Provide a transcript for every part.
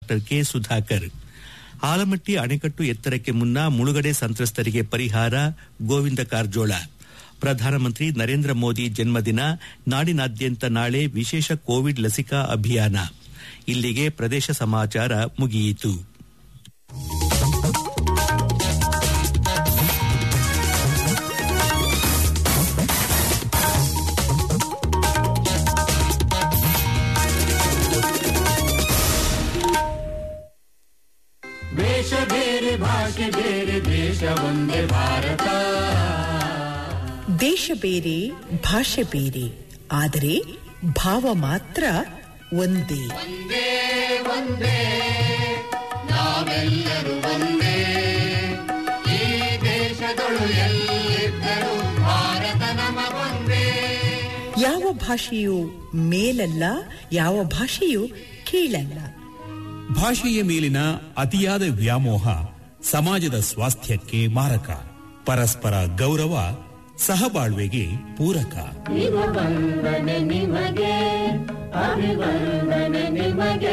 Doctor K Sudhakar Almatti ಅಣೆಕಟ್ಟು ಎತ್ತರಕ್ಕೆ ಮುನ್ನ ಮುಳುಗಡೆ ಸಂತ್ರಸ್ತರಿಗೆ ಪರಿಹಾರ ಗೋವಿಂದ ಕಾರಜೋಳ ಪ್ರಧಾನಮಂತ್ರಿ ನರೇಂದ್ರ ಮೋದಿ ಜನ್ಮದಿನ ನಾಡಿನಾದ್ಯಂತ ನಾಳೆ ವಿಶೇಷ ಕೋವಿಡ್ ಲಸಿಕಾ ಅಭಿಯಾನ ಇಲ್ಲಿಗೆ ಪ್ರದೇಶ ಸಮಾಚಾರ ಮುಗಿಯಿತು ವೇಷ ಬೇರೆ ಭಾಷೆ ಬೇರೆ ದೇಶ ಒಂದೇ ಭಾರತ ದೇಶ ಬೇರೆ ಭಾಷೆ ಬೇರೆ ಆದರೆ ಭಾವ ಮಾತ್ರ ಒಂದೇ ಒಂದೇ ಒಂದೇ ನಾವೆಲ್ಲರೂ ಒಂದೇ ಈ ದೇಶದೊಳು ಎಲ್ಲಿದ್ದರೂ ಭಾರತ ನಮಗೊಂದೇ ಯಾವ ಭಾಷೆಯು ಮೇಲಲ್ಲ ಯಾವ ಭಾಷೆಯು ಕೀಳಲ್ಲ ಭಾಷೆಯ ಮೇಲಿನ ಅತಿಯಾದ ವ್ಯಾಮೋಹ ಸಮಾಜದ ಸ್ವಾಸ್ಥ್ಯಕ್ಕೆ ಮಾರಕ ಪರಸ್ಪರ ಗೌರವ ಸಹಬಾಳ್ವೆಗೆ ಪೂರಕ ವಂದನೆ ನಿಮಗೆ ಅಭಿವಂದನೆ ನಿಮಗೆ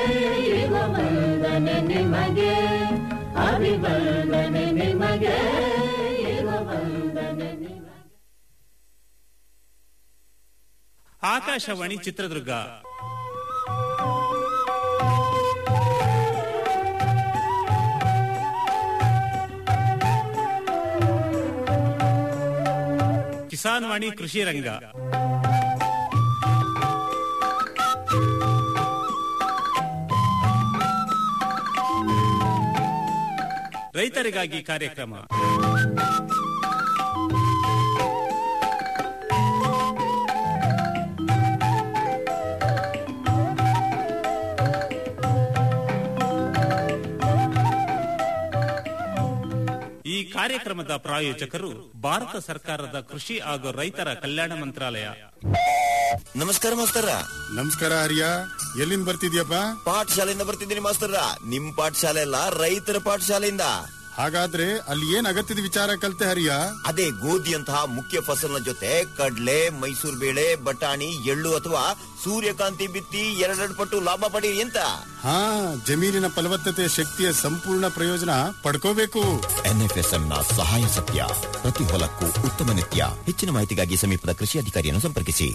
ವಂದನೆ ನಿಮಗೆ ಅಭಿವಂದನೆ ನಿಮಗೆ ವಂದನೆ ನಿಮಗೆ ಆಕಾಶವಾಣಿ ಚಿತ್ರದುರ್ಗ ಕಿಸಾನ್ ವಾಣಿ ಕೃಷಿ ರಂಗ ರೈತರಿಗಾಗಿ ಕಾರ್ಯಕ್ರಮ ಈ ಕಾರ್ಯಕ್ರಮದ ಪ್ರಾಯೋಜಕರು ಭಾರತ ಸರ್ಕಾರದ ಕೃಷಿ ಹಾಗೂ ರೈತರ ಕಲ್ಯಾಣ ಮಂತ್ರಾಲಯ ನಮಸ್ಕಾರ ಮಾಸ್ತರ ನಮಸ್ಕಾರ ಹರಿಯ ಎಲ್ಲಿಂದ ಬರ್ತಿದ್ಯಪ್ಪ ಪಾಠಶಾಲೆಯಿಂದ ಬರ್ತಿದ್ದೀನಿ ಮಾಸ್ತರ ನಿಮ್ ಪಾಠಶಾಲೆ ಅಲ್ಲ ರೈತರ ಪಾಠಶಾಲೆಯಿಂದ ಹಾಗಾದ್ರೆ ಅಲ್ಲಿ ಏನ್ ಅಗತ್ಯದ ವಿಚಾರ ಕಲ್ತೆ ಹರಿಯ ಅದೇ ಗೋಧಿಯಂತಹ ಮುಖ್ಯ ಫಸಲಿನ ಜೊತೆ ಕಡ್ಲೆ ಮೈಸೂರು ಬೇಳೆ ಬಟಾಣಿ ಎಳ್ಳು ಅಥವಾ ಸೂರ್ಯಕಾಂತಿ ಬಿತ್ತಿ ಎರಡೆರಡು ಪಟ್ಟು ಲಾಭ ಪಡೀರಿ ಅಂತ ಹಾ ಜಮೀನಿನ ಫಲವತ್ತತೆ ಶಕ್ತಿಯ ಸಂಪೂರ್ಣ ಪ್ರಯೋಜನ ಪಡ್ಕೋಬೇಕು ಎನ್ಎಫ್ಎಸ್ಎಂ ನ ಸಹಾಯ ಸತ್ಯ ಪ್ರತಿ ಹೊಲಕ್ಕೂ ಉತ್ತಮ ನಿತ್ಯ ಹೆಚ್ಚಿನ ಮಾಹಿತಿಗಾಗಿ ಸಮೀಪದ ಕೃಷಿ ಅಧಿಕಾರಿಯನ್ನು ಸಂಪರ್ಕಿಸಿ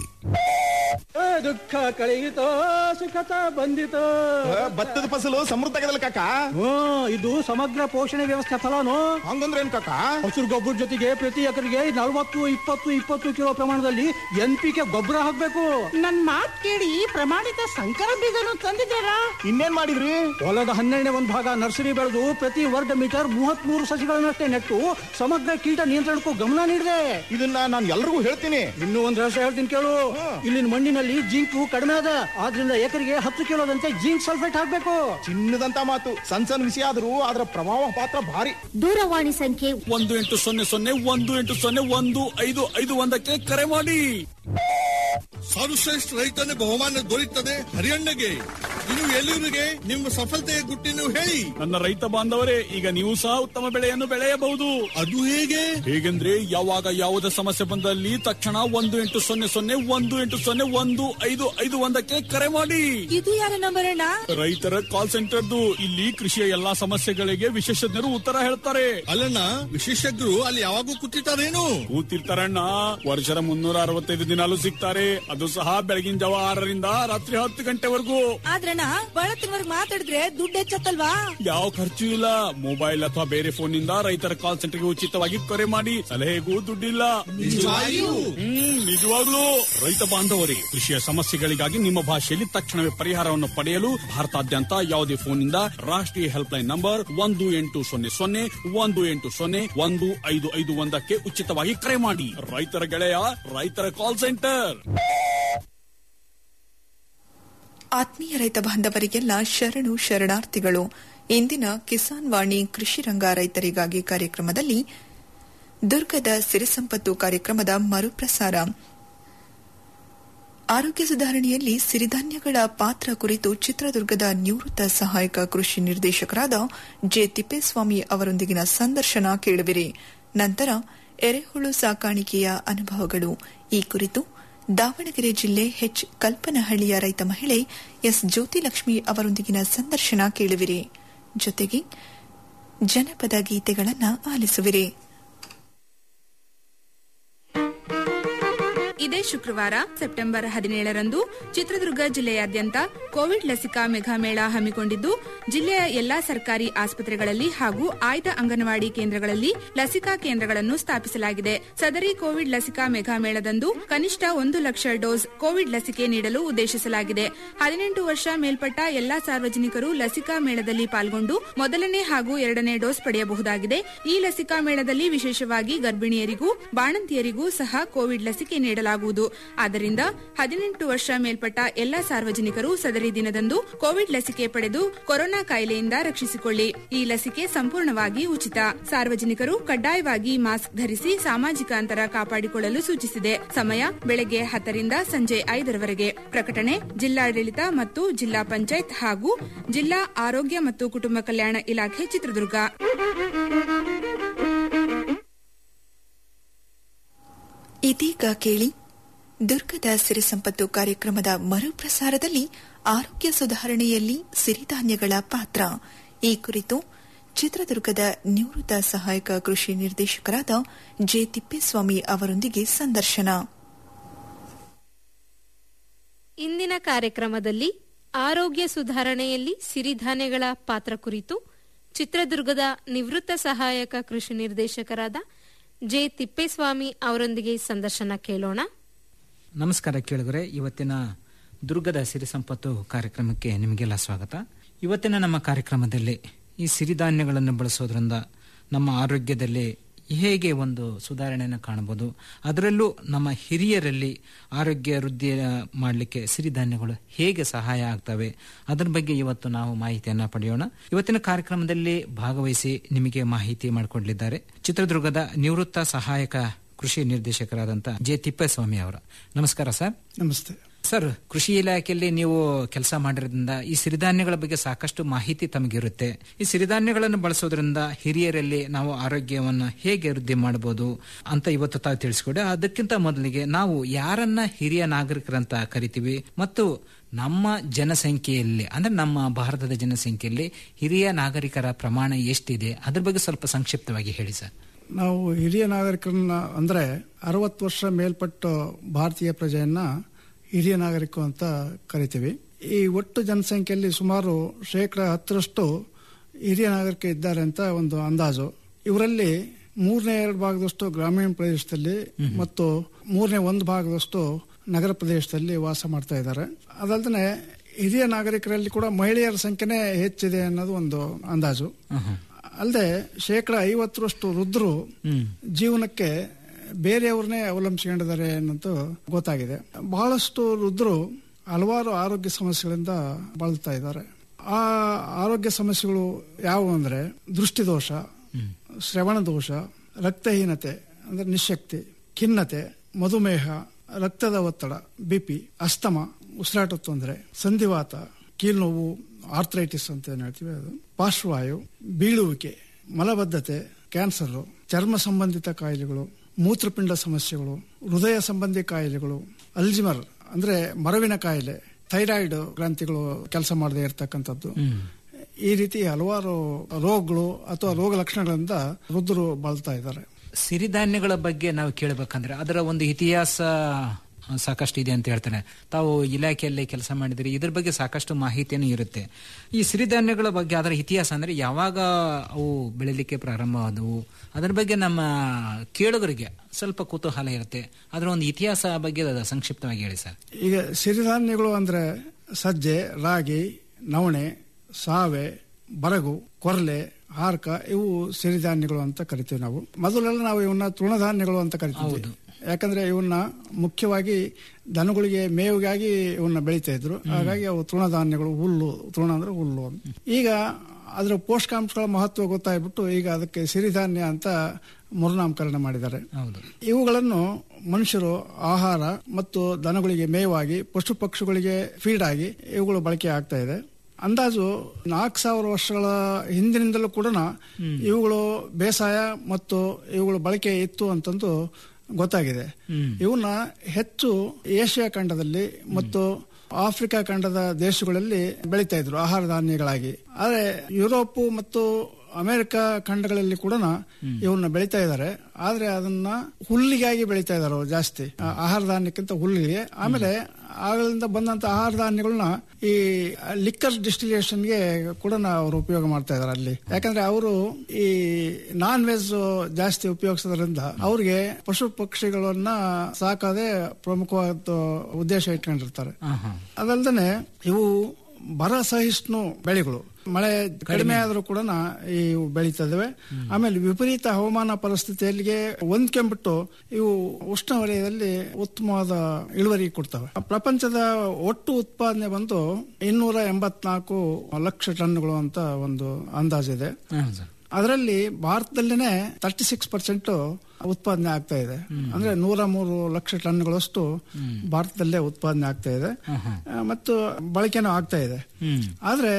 ದುಃಖ ಕಳೆಯಿತೋ ಸುಖತ ಬಂದಿತೋ ಭತ್ತದ ಫಸಲು ಸಮೃದ್ಧ ಆಗದಲ್ಲ ಕಾಕ ಹ್ಮ್ ಇದು ಸಮಗ್ರ ಪೋಷಣೆ ವ್ಯವಸ್ಥೆ ಫಲಾನು ಹಂಗಂದ್ರೆ ಏನ್ ಕಾಕ ಹಸಿರು ಗೊಬ್ಬರ ಜೊತೆಗೆ ಪ್ರತಿ ಎಕರೆಗೆ ನಲವತ್ತು ಇಪ್ಪತ್ತು ಇಪ್ಪತ್ತು ಕಿಲೋ ಪ್ರಮಾಣದಲ್ಲಿ ಎನ್ ಪಿ ಕೆ ಗೊಬ್ಬರ ಹಾಕ್ಬೇಕು ನನ್ ಮಾತ್ ಕೇಳಿ ಪ್ರಮಾಣಿತ ಸಂಕರ ಬೀಜನು ತಂದಿದ್ದೀರಾ ಇನ್ನೇನ್ ಮಾಡಿದ್ರಿ ಹೊಲದ ಹನ್ನೆರಡನೇ ಒಂದು ಭಾಗ ನರ್ಸರಿ ಬೆಳೆದು ಪ್ರತಿ ವರ್ಗ ಮೀಟರ್ ಮೂವತ್ತ್ ಮೂರು ಸಸಿಗಳನ್ನಷ್ಟೇ ನೆಟ್ಟು ಸಮಗ್ರ ಕೀಟ ನಿಯಂತ್ರಣಕ್ಕೂ ಗಮನ ನೀಡಿದೆ ಇದನ್ನ ನಾನು ಎಲ್ರಿಗೂ ಹೇಳ್ತೀನಿ ಇನ್ನೂ ಒಂದ್ ರಹಸ್ಯ ಹೇಳ್ತೀನಿ ಕೇಳು ಇಲ್ಲಿನ ಮಣ್ಣಿನಲ್ಲಿ ಜಿಂಕು ಕಡಿಮೆ ಅದ ಆದ್ರಿಂದ ಎಕರೆಗೆ ಹತ್ತು ಕಿಲೋದಂತೆ ಜಿಂಕ್ ಸಲ್ಫೇಟ್ ಹಾಕ್ಬೇಕು ಚಿನ್ನದಂತ ಮಾತು ಸಣ್ಣ ಸಣ್ಣ ವಿಷಯ ಆದ್ರೂ ಅದರ ಪ್ರಭಾವ ಪಾತ್ರ ಭಾರಿ ದೂರವಾಣಿ ಸಂಖ್ಯೆ ಒಂದು ಎಂಟು ಸೊನ್ನೆ ಸೊನ್ನೆ ಒಂದು ಎಂಟು ಸೊನ್ನೆ ಒಂದು ಐದು ಐದು ಒಂದಕ್ಕೆ ಕರೆ ಮಾಡಿ ಸರ್ವಶ್ರೇಷ್ಠ ರೈತನ ಬಹುಮಾನ ದೊರೆಯುತ್ತದೆ ಹರಿಯಣ್ಣಗೆ ಇನ್ನು ಎಲ್ಲರಿಗೆ ನಿಮ್ಮ ಸಫಲತೆಯ ಗುಟ್ಟಿನ ಹೇಳಿ ನನ್ನ ರೈತ ಬಾಂಧವರೇ ಈಗ ನೀವು ಸಹ ಉತ್ತಮ ಬೆಳೆಯನ್ನು ಬೆಳೆಯಬಹುದು ಅದು ಹೇಗೆ ಹೇಗೆಂದ್ರೆ ಯಾವಾಗ ಯಾವುದೇ ಸಮಸ್ಯೆ ಬಂದಲ್ಲಿ ತಕ್ಷಣ ಒಂದು ಎಂಟು ಸೊನ್ನೆ ಸೊನ್ನೆ ಒಂದು ಎಂಟು ಸೊನ್ನೆ ಒಂದು ಐದು ಐದು ಒಂದಕ್ಕೆ ಕರೆ ಮಾಡಿ ಇದು ಯಾರ ನಂಬರ್ ಅಣ್ಣ ರೈತರ ಕಾಲ್ ಸೆಂಟರ್ದು ಇಲ್ಲಿ ಕೃಷಿಯ ಎಲ್ಲಾ ಸಮಸ್ಯೆಗಳಿಗೆ ವಿಶೇಷಜ್ಞರು ಉತ್ತರ ಹೇಳ್ತಾರೆ ಅಲ್ಲಣ್ಣ ವಿಶೇಷಜ್ಞರು ಅಲ್ಲಿ ಯಾವಾಗೂ ಕೂತಿರ್ತಾರೇನು ಕೂತಿರ್ತಾರಣ್ಣ ವರ್ಷದ ಮುನ್ನೂರ ಅರವತ್ತೈದು ದಿನಾಲು ಸಿಗ್ತಾರೆ ಅದು ಸಹ ಬೆಳಗಿನ ಜಾವ ಆರರಿಂದ ರಾತ್ರಿ ಹತ್ತು ಗಂಟೆವರೆಗೂ ಆದ್ರಣ್ಣ ಬಳತ್ತಿನವರ್ಗ್ ಮಾತಾಡಿದ್ರೆ ದುಡ್ಡು ಹೆಚ್ಚತ್ತಲ್ವಾ ಯಾವ ಖರ್ಚು ಇಲ್ಲ ಮೊಬೈಲ್ ಅಥವಾ ಬೇರೆ ಫೋನ್ ನಿಂದ ರೈತರ ಕಾಲ್ ಸೆಂಟರ್ಗೆ ಉಚಿತವಾಗಿ ಕರೆ ಮಾಡಿ ಸಲಹೆಗೂ ದುಡ್ಡಿಲ್ಲ ನಿಜವಾಗಿಯೂ? ಹ್ಮ್ ನಿಜವಾಗ್ಲೂ ರೈತ ಬಾಂಧವರೇ ಕೃಷಿಯ ಸಮಸ್ಯೆಗಳಿಗಾಗಿ ನಿಮ್ಮ ಭಾಷೆಯಲ್ಲಿ ತಕ್ಷಣವೇ ಪರಿಹಾರವನ್ನು ಪಡೆಯಲು ಭಾರತಾದ್ಯಂತ ಯಾವುದೇ ಫೋನ್ನಿಂದ ರಾಷ್ಟ್ರೀಯ ಹೆಲ್ಪ್ ಲೈನ್ ನಂಬರ್ ಒಂದು ಎಂಟು ಸೊನ್ನೆ ಸೊನ್ನೆ ಒಂದು ಎಂಟು ಸೊನ್ನೆ ಒಂದು ಐದು ಐದು ಒಂದಕ್ಕೆ ಉಚಿತವಾಗಿ ಕರೆ ಮಾಡಿ ರೈತರ ಗೆಳೆಯ ರೈತರ ಕಾಲ್ ಸೆಂಟರ್ ಆತ್ಮೀಯ ರೈತ ಬಾಂಧವರಿಗೆಲ್ಲ ಶರಣು ಶರಣಾರ್ಥಿಗಳು ಇಂದಿನ ಕಿಸಾನ್ ವಾಣಿ ಕೃಷಿ ರಂಗ ರೈತರಿಗಾಗಿ ಕಾರ್ಯಕ್ರಮದಲ್ಲಿ ದುರ್ಗದ ಸಿರಿಸಂಪತ್ತು ಕಾರ್ಯಕ್ರಮದ ಮರುಪ್ರಸಾರ ಆರೋಗ್ಯ ಸುಧಾರಣೆಯಲ್ಲಿ ಸಿರಿಧಾನ್ಯಗಳ ಪಾತ್ರ ಕುರಿತು ಚಿತ್ರದುರ್ಗದ ನಿವೃತ್ತ ಸಹಾಯಕ ಕೃಷಿ ನಿರ್ದೇಶಕರಾದ ಜೆ ತಿಪ್ಪೇಸ್ವಾಮಿ ಅವರೊಂದಿಗಿನ ಸಂದರ್ಶನ ಕೇಳುವಿರಿ ನಂತರ ಎರೆಹುಳು ಸಾಕಾಣಿಕೆಯ ಅನುಭವಗಳು ಈ ಕುರಿತು ದಾವಣಗೆರೆ ಜಿಲ್ಲೆ ಹೆಚ್ ಕಲ್ಪನಹಳ್ಳಿಯ ರೈತ ಮಹಿಳೆ ಎಸ್ ಜ್ಯೋತಿಲಕ್ಷ್ಮಿ ಅವರೊಂದಿಗಿನ ಸಂದರ್ಶನ ಕೇಳುವಿರಿ ಜೊತೆಗೆ ಜನಪದ ಗೀತೆಗಳನ್ನು ಆಲಿಸುವಿರಿ ಇದೇ ಶುಕ್ರವಾರ ಸೆಪ್ಟೆಂಬರ್ ಹದಿನೇಳರಂದು ಚಿತ್ರದುರ್ಗ ಜಿಲ್ಲೆಯಾದ್ಯಂತ ಕೋವಿಡ್ ಲಸಿಕಾ ಮೆಗಾಮೇಳ ಹಮ್ಮಿಕೊಂಡಿದ್ದು ಜಿಲ್ಲೆಯ ಎಲ್ಲಾ ಸರ್ಕಾರಿ ಆಸ್ಪತ್ರೆಗಳಲ್ಲಿ ಹಾಗೂ ಆಯ್ದ ಅಂಗನವಾಡಿ ಕೇಂದ್ರಗಳಲ್ಲಿ ಲಸಿಕಾ ಕೇಂದ್ರಗಳನ್ನು ಸ್ಥಾಪಿಸಲಾಗಿದೆ ಸದರಿ ಕೋವಿಡ್ ಲಸಿಕಾ ಮೆಗಾಮೇಳದಂದು ಕನಿಷ್ಠ ಒಂದು ಲಕ್ಷ ಡೋಸ್ ಕೋವಿಡ್ ಲಸಿಕೆ ನೀಡಲು ಉದ್ದೇಶಿಸಲಾಗಿದೆ ಹದಿನೆಂಟು ವರ್ಷ ಮೇಲ್ಪಟ್ಟ ಎಲ್ಲಾ ಸಾರ್ವಜನಿಕರು ಲಸಿಕಾ ಮೇಳದಲ್ಲಿ ಪಾಲ್ಗೊಂಡು ಮೊದಲನೇ ಹಾಗೂ ಎರಡನೇ ಡೋಸ್ ಪಡೆಯಬಹುದಾಗಿದೆ ಈ ಲಸಿಕಾ ಮೇಳದಲ್ಲಿ ವಿಶೇಷವಾಗಿ ಗರ್ಭಿಣಿಯರಿಗೂ ಬಾಣಂತಿಯರಿಗೂ ಸಹ ಕೋವಿಡ್ ಲಸಿಕೆ ನೀಡಲಾಗುವುದು ಆದ್ದರಿಂದ ಹದಿನೆಂಟು ವರ್ಷ ಮೇಲ್ಪಟ್ಟ ಎಲ್ಲಾ ಸಾರ್ವಜನಿಕರು ಸದರಿ ದಿನದಂದು ಕೋವಿಡ್ ಲಸಿಕೆ ಪಡೆದು ಕೊರೋನಾ ಕಾಯಿಲೆಯಿಂದ ರಕ್ಷಿಸಿಕೊಳ್ಳಿ ಈ ಲಸಿಕೆ ಸಂಪೂರ್ಣವಾಗಿ ಉಚಿತ ಸಾರ್ವಜನಿಕರು ಕಡ್ಡಾಯವಾಗಿ ಮಾಸ್ಕ್ ಧರಿಸಿ ಸಾಮಾಜಿಕ ಅಂತರ ಕಾಪಾಡಿಕೊಳ್ಳಲು ಸೂಚಿಸಿದೆ ಸಮಯ ಬೆಳಗ್ಗೆ ಹತ್ತರಿಂದ ಸಂಜೆ ಐದರವರೆಗೆ ಪ್ರಕಟಣೆ ಜಿಲ್ಲಾಡಳಿತ ಮತ್ತು ಜಿಲ್ಲಾ ಪಂಚಾಯತ್ ಹಾಗೂ ಜಿಲ್ಲಾ ಆರೋಗ್ಯ ಮತ್ತು ಕುಟುಂಬ ಕಲ್ಯಾಣ ಇಲಾಖೆ ಚಿತ್ರದುರ್ಗ ಇದೀಗ ಕೇಳಿ ದುರ್ಗದ ಸಿರಿಸಂಪತ್ತು ಕಾರ್ಯಕ್ರಮದ ಮರುಪ್ರಸಾರದಲ್ಲಿ ಆರೋಗ್ಯ ಸುಧಾರಣೆಯಲ್ಲಿ ಸಿರಿಧಾನ್ಯಗಳ ಪಾತ್ರ ಈ ಕುರಿತು ಚಿತ್ರದುರ್ಗದ ನಿವೃತ್ತ ಸಹಾಯಕ ಕೃಷಿ ನಿರ್ದೇಶಕರಾದ ಜೆ ತಿಪ್ಪೇಸ್ವಾಮಿ ಅವರೊಂದಿಗೆ ಸಂದರ್ಶನ ಇಂದಿನ ಕಾರ್ಯಕ್ರಮದಲ್ಲಿ ಆರೋಗ್ಯ ಸುಧಾರಣೆಯಲ್ಲಿ ಸಿರಿಧಾನ್ಯಗಳ ಪಾತ್ರ ಕುರಿತು ಚಿತ್ರದುರ್ಗದ ನಿವೃತ್ತ ಸಹಾಯಕ ಕೃಷಿ ನಿರ್ದೇಶಕರಾದ ಜೆ ತಿಪ್ಪೇಸ್ವಾಮಿ ಅವರೊಂದಿಗೆ ಸಂದರ್ಶನ ಕೇಳೋಣ ನಮಸ್ಕಾರ ಕೇಳಿದರೆ ಇವತ್ತಿನ ದುರ್ಗದ ಸಿರಿ ಸಂಪತ್ತು ಕಾರ್ಯಕ್ರಮಕ್ಕೆ ನಿಮಗೆಲ್ಲ ಸ್ವಾಗತ ಇವತ್ತಿನ ನಮ್ಮ ಕಾರ್ಯಕ್ರಮದಲ್ಲಿ ಈ ಸಿರಿಧಾನ್ಯಗಳನ್ನು ಬಳಸೋದ್ರಿಂದ ನಮ್ಮ ಆರೋಗ್ಯದಲ್ಲಿ ಹೇಗೆ ಒಂದು ಸುಧಾರಣೆಯನ್ನು ಕಾಣಬಹುದು ಅದರಲ್ಲೂ ನಮ್ಮ ಹಿರಿಯರಲ್ಲಿ ಆರೋಗ್ಯ ವೃದ್ಧಿ ಮಾಡಲಿಕ್ಕೆ ಸಿರಿಧಾನ್ಯಗಳು ಹೇಗೆ ಸಹಾಯ ಆಗ್ತವೆ ಅದರ ಬಗ್ಗೆ ಇವತ್ತು ನಾವು ಮಾಹಿತಿಯನ್ನ ಪಡೆಯೋಣ ಇವತ್ತಿನ ಕಾರ್ಯಕ್ರಮದಲ್ಲಿ ಭಾಗವಹಿಸಿ ನಿಮಗೆ ಮಾಹಿತಿ ಮಾಡಿಕೊಡಲಿದ್ದಾರೆ ಚಿತ್ರದುರ್ಗದ ನಿವೃತ್ತ ಸಹಾಯಕ ಕೃಷಿ ನಿರ್ದೇಶಕರಾದಂಥ ಜೆ ತಿಪ್ಪೇಸ್ವಾಮಿ ಅವರ ನಮಸ್ಕಾರ ಸರ್ ನಮಸ್ತೆ ಸರ್ ಕೃಷಿ ಇಲಾಖೆಯಲ್ಲಿ ನೀವು ಕೆಲಸ ಮಾಡಿರೋದ್ರಿಂದ ಈ ಸಿರಿಧಾನ್ಯಗಳ ಬಗ್ಗೆ ಸಾಕಷ್ಟು ಮಾಹಿತಿ ತಮಗಿರುತ್ತೆ ಈ ಸಿರಿಧಾನ್ಯಗಳನ್ನು ಬಳಸೋದ್ರಿಂದ ಹಿರಿಯರಲ್ಲಿ ನಾವು ಆರೋಗ್ಯವನ್ನು ಹೇಗೆ ವೃದ್ಧಿ ಮಾಡಬಹುದು ಅಂತ ಇವತ್ತು ತಾವು ತಿಳಿಸ್ಕೊಡಿ ಅದಕ್ಕಿಂತ ಮೊದಲಿಗೆ ನಾವು ಯಾರನ್ನ ಹಿರಿಯ ನಾಗರಿಕರಂತ ಕರಿತೀವಿ ಮತ್ತು ನಮ್ಮ ಜನಸಂಖ್ಯೆಯಲ್ಲಿ ಅಂದ್ರೆ ನಮ್ಮ ಭಾರತದ ಜನಸಂಖ್ಯೆಯಲ್ಲಿ ಹಿರಿಯ ನಾಗರಿಕರ ಪ್ರಮಾಣ ಎಷ್ಟಿದೆ ಅದ್ರ ಬಗ್ಗೆ ಸ್ವಲ್ಪ ಸಂಕ್ಷಿಪ್ತವಾಗಿ ಹೇಳಿ ಸರ್ ನಾವು ಹಿರಿಯ ನಾಗರಿಕರನ್ನ ಅಂದ್ರೆ ಅರವತ್ತು ವರ್ಷ ಮೇಲ್ಪಟ್ಟು ಭಾರತೀಯ ಪ್ರಜೆಯನ್ನ ಹಿರಿಯ ನಾಗರಿಕ ಅಂತ ಕರಿತೀವಿ ಈ ಒಟ್ಟು ಜನಸಂಖ್ಯೆಯಲ್ಲಿ ಸುಮಾರು ಶೇಕಡ ಹತ್ತರಷ್ಟು ಹಿರಿಯ ನಾಗರಿಕ ಇದ್ದಾರೆ ಅಂತ ಒಂದು ಅಂದಾಜು ಇವರಲ್ಲಿ ಮೂರನೇ ಎರಡು ಭಾಗದಷ್ಟು ಗ್ರಾಮೀಣ ಪ್ರದೇಶದಲ್ಲಿ ಮತ್ತು ಮೂರನೇ ಒಂದು ಭಾಗದಷ್ಟು ನಗರ ಪ್ರದೇಶದಲ್ಲಿ ವಾಸ ಮಾಡ್ತಾ ಇದ್ದಾರೆ ಅದಲ್ಲದೆ ಹಿರಿಯ ನಾಗರಿಕರಲ್ಲಿ ಕೂಡ ಮಹಿಳೆಯರ ಸಂಖ್ಯೆನೇ ಹೆಚ್ಚಿದೆ ಅನ್ನೋದು ಒಂದು ಅಂದಾಜು ಅಲ್ಲದೆ ಶೇಕಡ ಐವತ್ತರಷ್ಟು ವೃದ್ಧರು ಜೀವನಕ್ಕೆ ಬೇರೆಯವ್ರನ್ನೇ ಅವಲಂಬಿಸಿಕೊಂಡಿದ್ದಾರೆ ಅನ್ನೋದು ಗೊತ್ತಾಗಿದೆ ಬಹಳಷ್ಟು ವೃದ್ಧರು ಹಲವಾರು ಆರೋಗ್ಯ ಸಮಸ್ಯೆಗಳಿಂದ ಬಳಲ್ತಾ ಇದ್ದಾರೆ ಆ ಆರೋಗ್ಯ ಸಮಸ್ಯೆಗಳು ಯಾವುವು ಅಂದ್ರೆ ದೃಷ್ಟಿದೋಷ ಶ್ರವಣ ದೋಷ ರಕ್ತಹೀನತೆ ಅಂದ್ರೆ ನಿಶಕ್ತಿ ಖಿನ್ನತೆ ಮಧುಮೇಹ ರಕ್ತದ ಒತ್ತಡ ಬಿಪಿ ಅಸ್ತಮ ಉಸಿರಾಟ ತೊಂದರೆ ಸಂಧಿವಾತ ಕೀಲ್ನೋವು ಆರ್ಥ್ರೈಟಿಸ್ ಅಂತ ಏನ್ ಹೇಳ್ತೀವಿ ಅದು ಪಾರ್ಶ್ವವಾಯು ಬೀಳುವಿಕೆ ಮಲಬದ್ಧತೆ ಕ್ಯಾನ್ಸರ್ ಚರ್ಮ ಸಂಬಂಧಿತ ಕಾಯಿಲೆಗಳು ಮೂತ್ರಪಿಂಡ ಸಮಸ್ಯೆಗಳು ಹೃದಯ ಸಂಬಂಧಿ ಕಾಯಿಲೆಗಳು ಅಲ್ಜಿಮರ್ ಅಂದ್ರೆ ಮರವಿನ ಕಾಯಿಲೆ ಥೈರಾಯ್ಡ್ ಗ್ರಂಥಿಗಳು ಕೆಲಸ ಮಾಡದೇ ಇರತಕ್ಕಂಥದ್ದು ಈ ರೀತಿ ಹಲವಾರು ರೋಗಗಳು ಅಥವಾ ರೋಗ ಲಕ್ಷಣಗಳಿಂದ ವೃದ್ಧರು ಬಾಳ್ತಾ ಇದ್ದಾರೆ ಸಿರಿಧಾನ್ಯಗಳ ಬಗ್ಗೆ ನಾವು ಕೇಳಬೇಕಂದ್ರೆ ಅದರ ಒಂದು ಇತಿಹಾಸ ಸಾಕಷ್ಟು ಇದೆ ಅಂತ ಹೇಳ್ತಾನೆ ತಾವು ಇಲಾಖೆಯಲ್ಲಿ ಕೆಲಸ ಮಾಡಿದಿರಿ ಇದ್ರ ಬಗ್ಗೆ ಸಾಕಷ್ಟು ಮಾಹಿತಿಯನ್ನು ಇರುತ್ತೆ ಈ ಸಿರಿಧಾನ್ಯಗಳ ಬಗ್ಗೆ ಅದರ ಇತಿಹಾಸ ಅಂದ್ರೆ ಯಾವಾಗ ಅವು ಬೆಳಿಲಿಕ್ಕೆ ಪ್ರಾರಂಭವಾದವು ಅದರ ಬಗ್ಗೆ ನಮ್ಮ ಕೇಳುಗರಿಗೆ ಸ್ವಲ್ಪ ಕುತೂಹಲ ಇರುತ್ತೆ ಅದರ ಒಂದು ಇತಿಹಾಸ ಬಗ್ಗೆ ಸಂಕ್ಷಿಪ್ತವಾಗಿ ಹೇಳಿ ಸರ್ ಈಗ ಸಿರಿಧಾನ್ಯಗಳು ಅಂದ್ರೆ ಸಜ್ಜೆ ರಾಗಿ ನವಣೆ ಸಾವೆ ಬರಗು ಕೊರಲೆ ಹಾರ್ಕ ಇವು ಸಿರಿಧಾನ್ಯಗಳು ಅಂತ ಕರಿತೀವಿ ನಾವು ಮೊದಲೆಲ್ಲ ನಾವು ಇವನ್ನ ತೃಣಧಾನ್ಯಗಳು ಅಂತ ಕರಿತೀವಿ ಯಾಕಂದ್ರೆ ಇವನ್ನ ಮುಖ್ಯವಾಗಿ ದನಗಳಿಗೆ ಮೇವಿಗಾಗಿ ಇವನ್ನ ಬೆಳೀತಾ ಇದ್ರು ಹಾಗಾಗಿ ಅವು ತೃಣಧಾನ್ಯಗಳು ಹುಲ್ಲು ತೃಣ ಅಂದ್ರೆ ಹುಲ್ಲು ಈಗ ಅದರ ಪೋಷಕಾಂಶಗಳ ಮಹತ್ವ ಗೊತ್ತಾಗ್ಬಿಟ್ಟು ಈಗ ಅದಕ್ಕೆ ಸಿರಿಧಾನ್ಯ ಅಂತ ಮರುನಾಮಕರಣ ಮಾಡಿದ್ದಾರೆ ಇವುಗಳನ್ನು ಮನುಷ್ಯರು ಆಹಾರ ಮತ್ತು ದನಗಳಿಗೆ ಮೇವಾಗಿ ಪಶು ಪಕ್ಷಿಗಳಿಗೆ ಫೀಡ್ ಆಗಿ ಇವುಗಳು ಬಳಕೆ ಆಗ್ತಾ ಇದೆ ಅಂದಾಜು ನಾಲ್ಕು ಸಾವಿರ ವರ್ಷಗಳ ಹಿಂದಿನಿಂದಲೂ ಕೂಡ ಇವುಗಳು ಬೇಸಾಯ ಮತ್ತು ಇವುಗಳು ಬಳಕೆ ಇತ್ತು ಅಂತಂದು ಗೊತ್ತಾಗಿದೆ ಇವನ್ನ ಹೆಚ್ಚು ಏಷ್ಯಾ ಖಂಡದಲ್ಲಿ ಮತ್ತು ಆಫ್ರಿಕಾ ಖಂಡದ ದೇಶಗಳಲ್ಲಿ ಬೆಳೀತಾ ಇದ್ರು ಆಹಾರ ಧಾನ್ಯಗಳಾಗಿ ಆದ್ರೆ ಯುರೋಪ್ ಮತ್ತು ಅಮೆರಿಕ ಖಂಡಗಳಲ್ಲಿ ಕೂಡ ಇವನ್ನ ಬೆಳೀತಾ ಇದ್ದಾರೆ ಆದ್ರೆ ಅದನ್ನ ಹುಲ್ಲಿಗಾಗಿ ಬೆಳೀತಾ ಇದಾರೆ ಅವ್ರು ಜಾಸ್ತಿ ಆ, ಆಹಾರ ಧಾನ್ಯಕ್ಕಿಂತ ಹುಲ್ಲಿಗೆ ಆಮೇಲೆ ಆಗಳಿಂದ ಬಂದಂತ ಆಹಾರ ಧಾನ್ಯಗಳನ್ನ ಈ ಲಿಕ್ಕರ್ ಡಿಸ್ಟಿಲೇಷನ್ಗೆ ಕೂಡ ಅವರು ಉಪಯೋಗ ಮಾಡ್ತಾ ಇದಾರೆ ಅಲ್ಲಿ ಯಾಕಂದ್ರೆ ಅವರು ಈ ನಾನ್ ವೆಜ್ ಜಾಸ್ತಿ ಉಪಯೋಗಿಸೋದ್ರಿಂದ ಅವ್ರಿಗೆ ಪಶು ಪಕ್ಷಿಗಳನ್ನ ಸಾಕೋದೇ ಪ್ರಮುಖವಾದ ಉದ್ದೇಶ ಇಟ್ಕೊಂಡಿರ್ತಾರೆ ಅದಲ್ದೇನೆ ಇವು ಬರ ಸಹಿಷ್ಣು ಬೆಳೆಗಳು ಮಳೆ ಕಡಿಮೆ ಆದ್ರೂ ಕೂಡ ಇವು ಬೆಳೀತಾ ಇದಾವೆ ಆಮೇಲೆ ವಿಪರೀತ ಹವಾಮಾನ ಪರಿಸ್ಥಿತಿಯಲ್ಲಿಗೆ ಹೊಂದ್ಕೊಂಡ್ಬಿಟ್ಟು ಇವು ಉಷ್ಣ ವಲಯದಲ್ಲಿ ಉತ್ತಮವಾದ ಇಳುವರಿ ಕೊಡ್ತವೆ ಪ್ರಪಂಚದ ಒಟ್ಟು ಉತ್ಪಾದನೆ ಬಂದು ಇನ್ನೂರ ಎಂಬತ್ನಾಲ್ಕು ಲಕ್ಷ ಟನ್ಗಳು ಅಂತ ಒಂದು ಅಂದಾಜಿದೆ ಅದರಲ್ಲಿ ಭಾರತದಲ್ಲಿನೇ ತರ್ಟಿ ಸಿಕ್ಸ್ ಪರ್ಸೆಂಟ್ ಉತ್ಪಾದನೆ ಆಗ್ತಾ ಇದೆ ಅಂದ್ರೆ ನೂರ ಮೂರು ಲಕ್ಷ ಟನ್ಗಳಷ್ಟು ಭಾರತದಲ್ಲೇ ಉತ್ಪಾದನೆ ಆಗ್ತಾ ಇದೆ ಆ, ಮತ್ತು ಬಳಕೆನೂ ಆಗ್ತಾ ಇದೆ ಆದ್ರೆ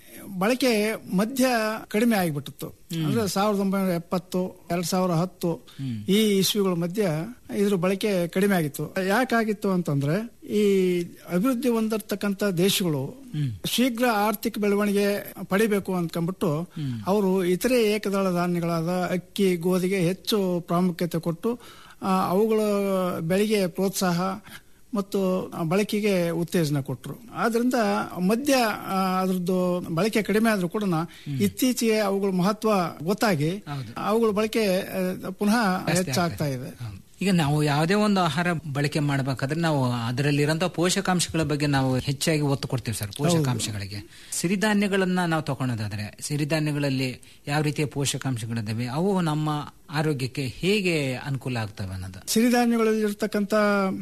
ಬಳಕೆ ಮಧ್ಯ ಕಡಿಮೆ ಆಗಿಬಿಟ್ಟಿತ್ತು ಅಂದ್ರೆ ಸಾವಿರದ ಒಂಬೈನೂರ ಎಪ್ಪತ್ತು ಎರಡ್ ಸಾವಿರ ಹತ್ತು ಈ ಇಸ್ವಿಗಳ ಮಧ್ಯ ಇದ್ರ ಬಳಕೆ ಕಡಿಮೆ ಆಗಿತ್ತು ಯಾಕಾಗಿತ್ತು ಅಂತಂದ್ರೆ ಈ ಅಭಿವೃದ್ಧಿ ಹೊಂದಿರತಕ್ಕಂತ ದೇಶಗಳು ಶೀಘ್ರ ಆರ್ಥಿಕ ಬೆಳವಣಿಗೆ ಪಡಿಬೇಕು ಅಂದ್ಕೊಂಡ್ಬಿಟ್ಟು ಅವರು ಇತರೆ ಏಕದಳ ಧಾನ್ಯಗಳಾದ ಅಕ್ಕಿ ಗೋಧಿಗೆ ಹೆಚ್ಚು ಪ್ರಾಮುಖ್ಯತೆ ಕೊಟ್ಟು ಆ, ಅವುಗಳ ಬೆಳೆಗೆ ಪ್ರೋತ್ಸಾಹ ಮತ್ತು ಬಳಕೆಗೆ ಉತ್ತೇಜನ ಕೊಟ್ಟರು ಆದ್ರಿಂದ ಮದ್ಯ ಆ, ಅದ್ರದ್ದು ಬಳಕೆ ಕಡಿಮೆ ಆದ್ರೂ ಕೂಡ ಇತ್ತೀಚೆಗೆ ಅವುಗಳ ಮಹತ್ವ ಗೊತ್ತಾಗಿ ಅವುಗಳ ಬಳಕೆ ಆ, ಪುನಃ ಹೆಚ್ಚಾಗ್ತಾ ಇದೆ ಈಗ ನಾವು ಯಾವುದೇ ಒಂದು ಆಹಾರ ಬಳಕೆ ಮಾಡಬೇಕಾದ್ರೆ ನಾವು ಅದರಲ್ಲಿರೋಂಥ ಪೋಷಕಾಂಶಗಳ ಬಗ್ಗೆ ನಾವು ಹೆಚ್ಚಾಗಿ ಒತ್ತು ಕೊಡ್ತೀವಿ ಸರ್ ಪೋಷಕಾಂಶಗಳಿಗೆ ಸಿರಿಧಾನ್ಯಗಳನ್ನ ನಾವು ತಗೊಳೋದಾದ್ರೆ ಸಿರಿಧಾನ್ಯಗಳಲ್ಲಿ ಯಾವ ರೀತಿಯ ಪೋಷಕಾಂಶಗಳಿದ್ದಾವೆ ಅವು ನಮ್ಮ ಆರೋಗ್ಯಕ್ಕೆ ಹೇಗೆ ಅನುಕೂಲ ಆಗ್ತವೆ ಅನ್ನೋದು ಸಿರಿಧಾನ್ಯಗಳಲ್ಲಿ ಇರ್ತಕ್ಕಂಥ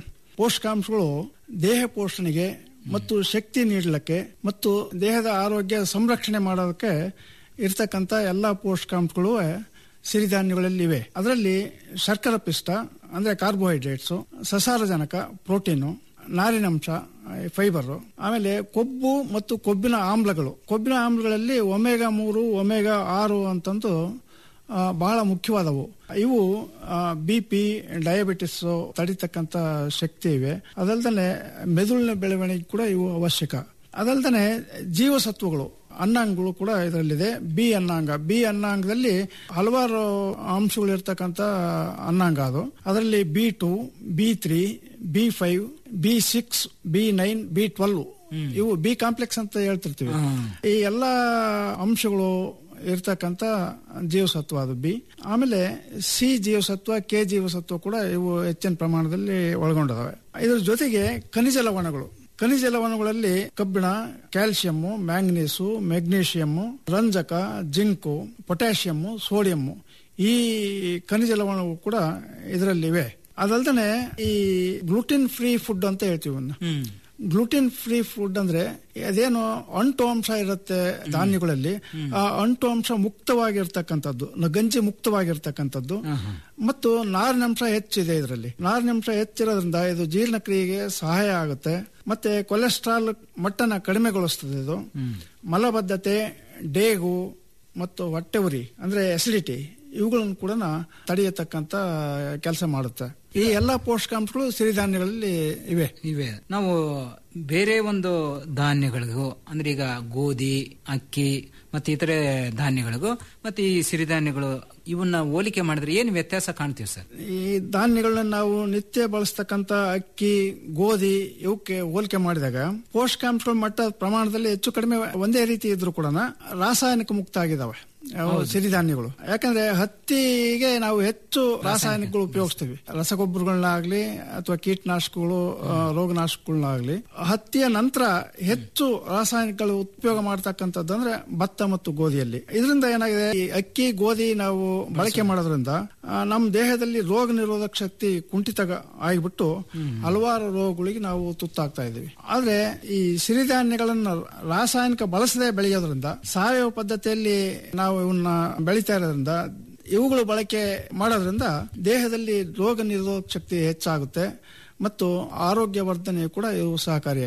ಪೋಷಕಾಂಶಗಳು ದೇಹ ಪೋಷಣೆಗೆ ಮತ್ತು ಶಕ್ತಿ ನೀಡಲಿಕ್ಕೆ ಮತ್ತು ದೇಹದ ಆರೋಗ್ಯ ಸಂರಕ್ಷಣೆ ಮಾಡೋದಕ್ಕೆ ಇರ್ತಕ್ಕಂಥ ಎಲ್ಲ ಪೋಷಕಾಂಶಗಳು ಸಿರಿಧಾನ್ಯಗಳಲ್ಲಿ ಇವೆ ಅದರಲ್ಲಿ ಶರ್ಕರ ಪಿಷ್ಟ ಅಂದ್ರೆ ಕಾರ್ಬೋಹೈಡ್ರೇಟ್ಸ್ ಸಸಾರಜನಕ ಪ್ರೋಟೀನು ನಾರಿನಂಶ ಫೈಬರ್ ಆಮೇಲೆ ಕೊಬ್ಬು ಮತ್ತು ಕೊಬ್ಬಿನ ಆಮ್ಲಗಳು ಕೊಬ್ಬಿನ ಆಮ್ಲಗಳಲ್ಲಿ ಒಮೆಗಾ ಮೂರು ಒಮೆಗಾ ಆರು ಅಂತಂದು ಆ, ಬಹಳ ಮುಖ್ಯವಾದವು ಇವು ಬಿ ಪಿ ಡಯಾಬಿಟಿಸ್ ತಡಿತಕ್ಕಂತ ಶಕ್ತಿ ಇವೆ ಅದಲ್ದನೆ ಮೆದುಳಿನ ಬೆಳವಣಿಗೆ ಕೂಡ ಇವು ಅವಶ್ಯಕ ಅದಲ್ದನೆ ಜೀವಸತ್ವಗಳು ಅನ್ನಾಂಗಗಳು ಕೂಡ ಇದರಲ್ಲಿದೆ ಬಿ ಅನ್ನಾಂಗ ಬಿ ಅನ್ನಾಂಗದಲ್ಲಿ ಹಲವಾರು ಅಂಶಗಳು ಇರ್ತಕ್ಕಂಥ ಅನ್ನಾಂಗ ಅದು ಅದರಲ್ಲಿ B two B three B five B six B nine B twelve ಇವು ಬಿ ಕಾಂಪ್ಲೆಕ್ಸ್ ಅಂತ ಹೇಳ್ತಿರ್ತೀವಿ ಈ ಎಲ್ಲಾ ಅಂಶಗಳು ಇರ್ತಕ್ಕಂಥ ಜೀವಸತ್ವ ಅದು ಬಿ ಆಮೇಲೆ ಸಿ ಜೀವಸತ್ವ ಕೆ ಜೀವಸತ್ವ ಕೂಡ ಇವು ಹೆಚ್ಚಿನ ಪ್ರಮಾಣದಲ್ಲಿ ಒಳಗೊಂಡಿದಾವೆ ಇದ್ರ ಜೊತೆಗೆ ಖನಿಜ ಲವಣಗಳು ಖನಿಜ ಲವಣಗಳಲ್ಲಿ ಕಬ್ಬಿಣ ಕ್ಯಾಲ್ಸಿಯಮ್ಮು ಮ್ಯಾಂಗನೀಸು ಮೆಗ್ನೀಷಿಯಮ್ಮು ರಂಜಕ ಜಿಂಕು ಪೊಟ್ಯಾಷಿಯಮ್ಮು ಸೋಡಿಯಮ್ಮು ಈ ಖನಿಜ ಲವಣಗಳು ಕೂಡ ಇದರಲ್ಲಿವೆ ಅದಲ್ದನೆ ಈ ಗ್ಲೂಟಿನ್ ಫ್ರೀ ಫುಡ್ ಅಂತ ಹೇಳ್ತೀವಿ ಇವನ್ನ ಗ್ಲೂಟಿನ್ ಫ್ರೀ ಫುಡ್ ಅಂದ್ರೆ ಅದೇನು ಅಂಟು ಅಂಶ ಇರುತ್ತೆ ಧಾನ್ಯಗಳಲ್ಲಿ ಆ ಅಂಟು ಅಂಶ ಮುಕ್ತವಾಗಿರ್ತಕ್ಕಂಥದ್ದು ನ- ಗಂಜಿ ಮುಕ್ತವಾಗಿರ್ತಕ್ಕಂಥದ್ದು ಮತ್ತು ನಾರಿನಂಶ ಹೆಚ್ಚಿದೆ ಇದರಲ್ಲಿ ನಾರಿನಂಶ ಹೆಚ್ಚಿರೋದ್ರಿಂದ ಇದು ಜೀರ್ಣಕ್ರಿಯೆಗೆ ಸಹಾಯ ಆಗುತ್ತೆ ಮತ್ತೆ ಕೊಲೆಸ್ಟ್ರಾಲ್ ಮಟ್ಟನ ಕಡಿಮೆಗೊಳಿಸ್ತದೆ ಇದು ಮಲಬದ್ಧತೆ ಡೇಗು ಮತ್ತು ಹೊಟ್ಟೆ ಉರಿ ಅಂದ್ರೆ ಅಸಿಡಿಟಿ ಇವುಗಳನ್ನು ಕೂಡ ತಡೆಯತಕ್ಕಂತ ಕೆಲಸ ಮಾಡುತ್ತೆ ಈ ಎಲ್ಲಾ ಪೋಷಕಾಂಶಗಳು ಸಿರಿಧಾನ್ಯಗಳಲ್ಲಿ ಇವೆ ಇವೆ ನಾವು ಬೇರೆ ಒಂದು ಧಾನ್ಯಗಳಿಗೂ ಅಂದ್ರೆ ಈಗ ಗೋಧಿ ಅಕ್ಕಿ ಮತ್ತೆ ಇತರೆ ಧಾನ್ಯಗಳಿಗೂ ಮತ್ತೆ ಈ ಸಿರಿಧಾನ್ಯಗಳು ಇವನ್ನ ಹೋಲಿಕೆ ಮಾಡಿದ್ರೆ ಏನು ವ್ಯತ್ಯಾಸ ಕಾಣ್ತೀವಿ ಸರ್ ಈ ಧಾನ್ಯಗಳನ್ನ ನಾವು ನಿತ್ಯ ಬಳಸ್ತಕ್ಕಂತ ಅಕ್ಕಿ ಗೋಧಿ ಇವಕ್ಕೆ ಹೋಲಿಕೆ ಮಾಡಿದಾಗ ಪೋಷಕಾಂಶಗಳ ಮಟ್ಟ ಪ್ರಮಾಣದಲ್ಲಿ ಹೆಚ್ಚು ಕಡಿಮೆ ಒಂದೇ ರೀತಿ ಇದ್ರೂ ಕೂಡ ರಾಸಾಯನಿಕ ಮುಕ್ತ ಆಗಿದಾವೆ ಅವು ಸಿರಿಧಾನ್ಯಗಳು ಯಾಕಂದ್ರೆ ಹತ್ತಿಗೆ ನಾವು ಹೆಚ್ಚು ರಾಸಾಯನಿಕಗಳು ಉಪಯೋಗಿಸ್ತೀವಿ ರಸಗೊಬ್ಬರಗಳನ್ನಾಗ್ಲಿ ಅಥವಾ ಕೀಟನಾಶಕಗಳು ಆ, ರೋಗನಾಶಕಗಳನ್ನಾಗ್ಲಿ ಹತ್ತಿಯ ನಂತರ ಹೆಚ್ಚು ರಾಸಾಯನಿಕಗಳು ಉಪಯೋಗ ಮಾಡ್ತಕ್ಕಂಥದ್ದು ಅಂದ್ರೆ ಭತ್ತ ಮತ್ತು ಗೋಧಿಯಲ್ಲಿ ಇದರಿಂದ ಏನಾಗಿದೆ ಈ ಅಕ್ಕಿ ಗೋಧಿ ನಾವು ಬಳಕೆ ಮಾಡೋದ್ರಿಂದ ಆ, ನಮ್ಮ ದೇಹದಲ್ಲಿ ರೋಗ ನಿರೋಧಕ ಶಕ್ತಿ ಕುಂಠಿತ ಆಗಿಬಿಟ್ಟು ಹಲವಾರು ರೋಗಗಳಿಗೆ ನಾವು ತುತ್ತಾಗ್ತಾ ಇದೀವಿ ಆದ್ರೆ ಈ ಸಿರಿಧಾನ್ಯಗಳನ್ನ ರಾಸಾಯನಿಕ ಬಳಸದೆ ಬೆಳೆಯೋದ್ರಿಂದ ಸಾವಯವ ಪದ್ಧತಿಯಲ್ಲಿ ನಾವು ಇವನ್ನ ಬೆಳೀತಾ ಇರೋದ್ರಿಂದ ಇವುಗಳು ಬಳಕೆ ಮಾಡೋದ್ರಿಂದ ದೇಹದಲ್ಲಿ ರೋಗ ನಿರೋಧಕ ಶಕ್ತಿ ಹೆಚ್ಚಾಗುತ್ತೆ ಮತ್ತು ಆರೋಗ್ಯ ವರ್ಧನೆ ಕೂಡ ಇವು ಸಹಕಾರಿಯಾಗಿದೆ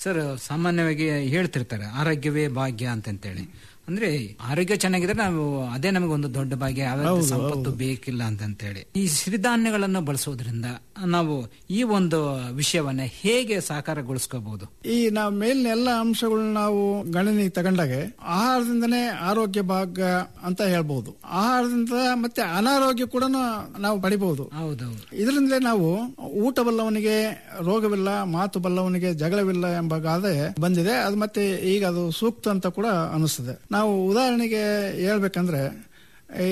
ಸರ್ ಸಾಮಾನ್ಯವಾಗಿ ಹೇಳ್ತಿರ್ತಾರೆ ಆರೋಗ್ಯವೇ ಭಾಗ್ಯ ಅಂತಂತೇಳಿ ಅಂದ್ರೆ ಆರೋಗ್ಯ ಚೆನ್ನಾಗಿದ್ರೆ ನಾವು ಅದೇ ನಮಗೆ ಒಂದು ದೊಡ್ಡ ಭಾಗ್ಯ ಯಾವ ಹೌದು, ಸಂಪತ್ತು ಬೇಕಿಲ್ಲ ಅಂತಂತೇಳಿ ಈ ಸಿರಿಧಾನ್ಯಗಳನ್ನು ಬಳಸೋದ್ರಿಂದ ನಾವು ಈ ಒಂದು ವಿಷಯವನ್ನ ಹೇಗೆ ಸಾಕಾರಗೊಳಿಸ್ಕೋಬಹುದು ಈ ನಾವು ಮೇಲಿನ ಎಲ್ಲ ಅಂಶಗಳನ್ನ ನಾವು ಗಣನೆಗೆ ತಗೊಂಡಾಗೆ ಆಹಾರದಿಂದನೇ ಆರೋಗ್ಯ ಭಾಗ ಅಂತ ಹೇಳ್ಬಹುದು ಆಹಾರದಿಂದ ಮತ್ತೆ ಅನಾರೋಗ್ಯ ಕೂಡ ನಾವು ಪಡಿಬಹುದು ಹೌದೌದು ಇದರಿಂದಲೇ ನಾವು ಊಟ ಬಲ್ಲವನಿಗೆ ರೋಗವಿಲ್ಲ ಮಾತು ಬಲ್ಲವನಿಗೆ ಜಗಳವಿಲ್ಲ ಎಂಬ ಗಾದೆ ಬಂದಿದೆ ಅದು ಮತ್ತೆ ಈಗ ಅದು ಸೂಕ್ತ ಅಂತ ಕೂಡ ಅನಿಸ್ತದೆ ನಾವು ಉದಾಹರಣೆಗೆ ಹೇಳ್ಬೇಕಂದ್ರೆ ಈ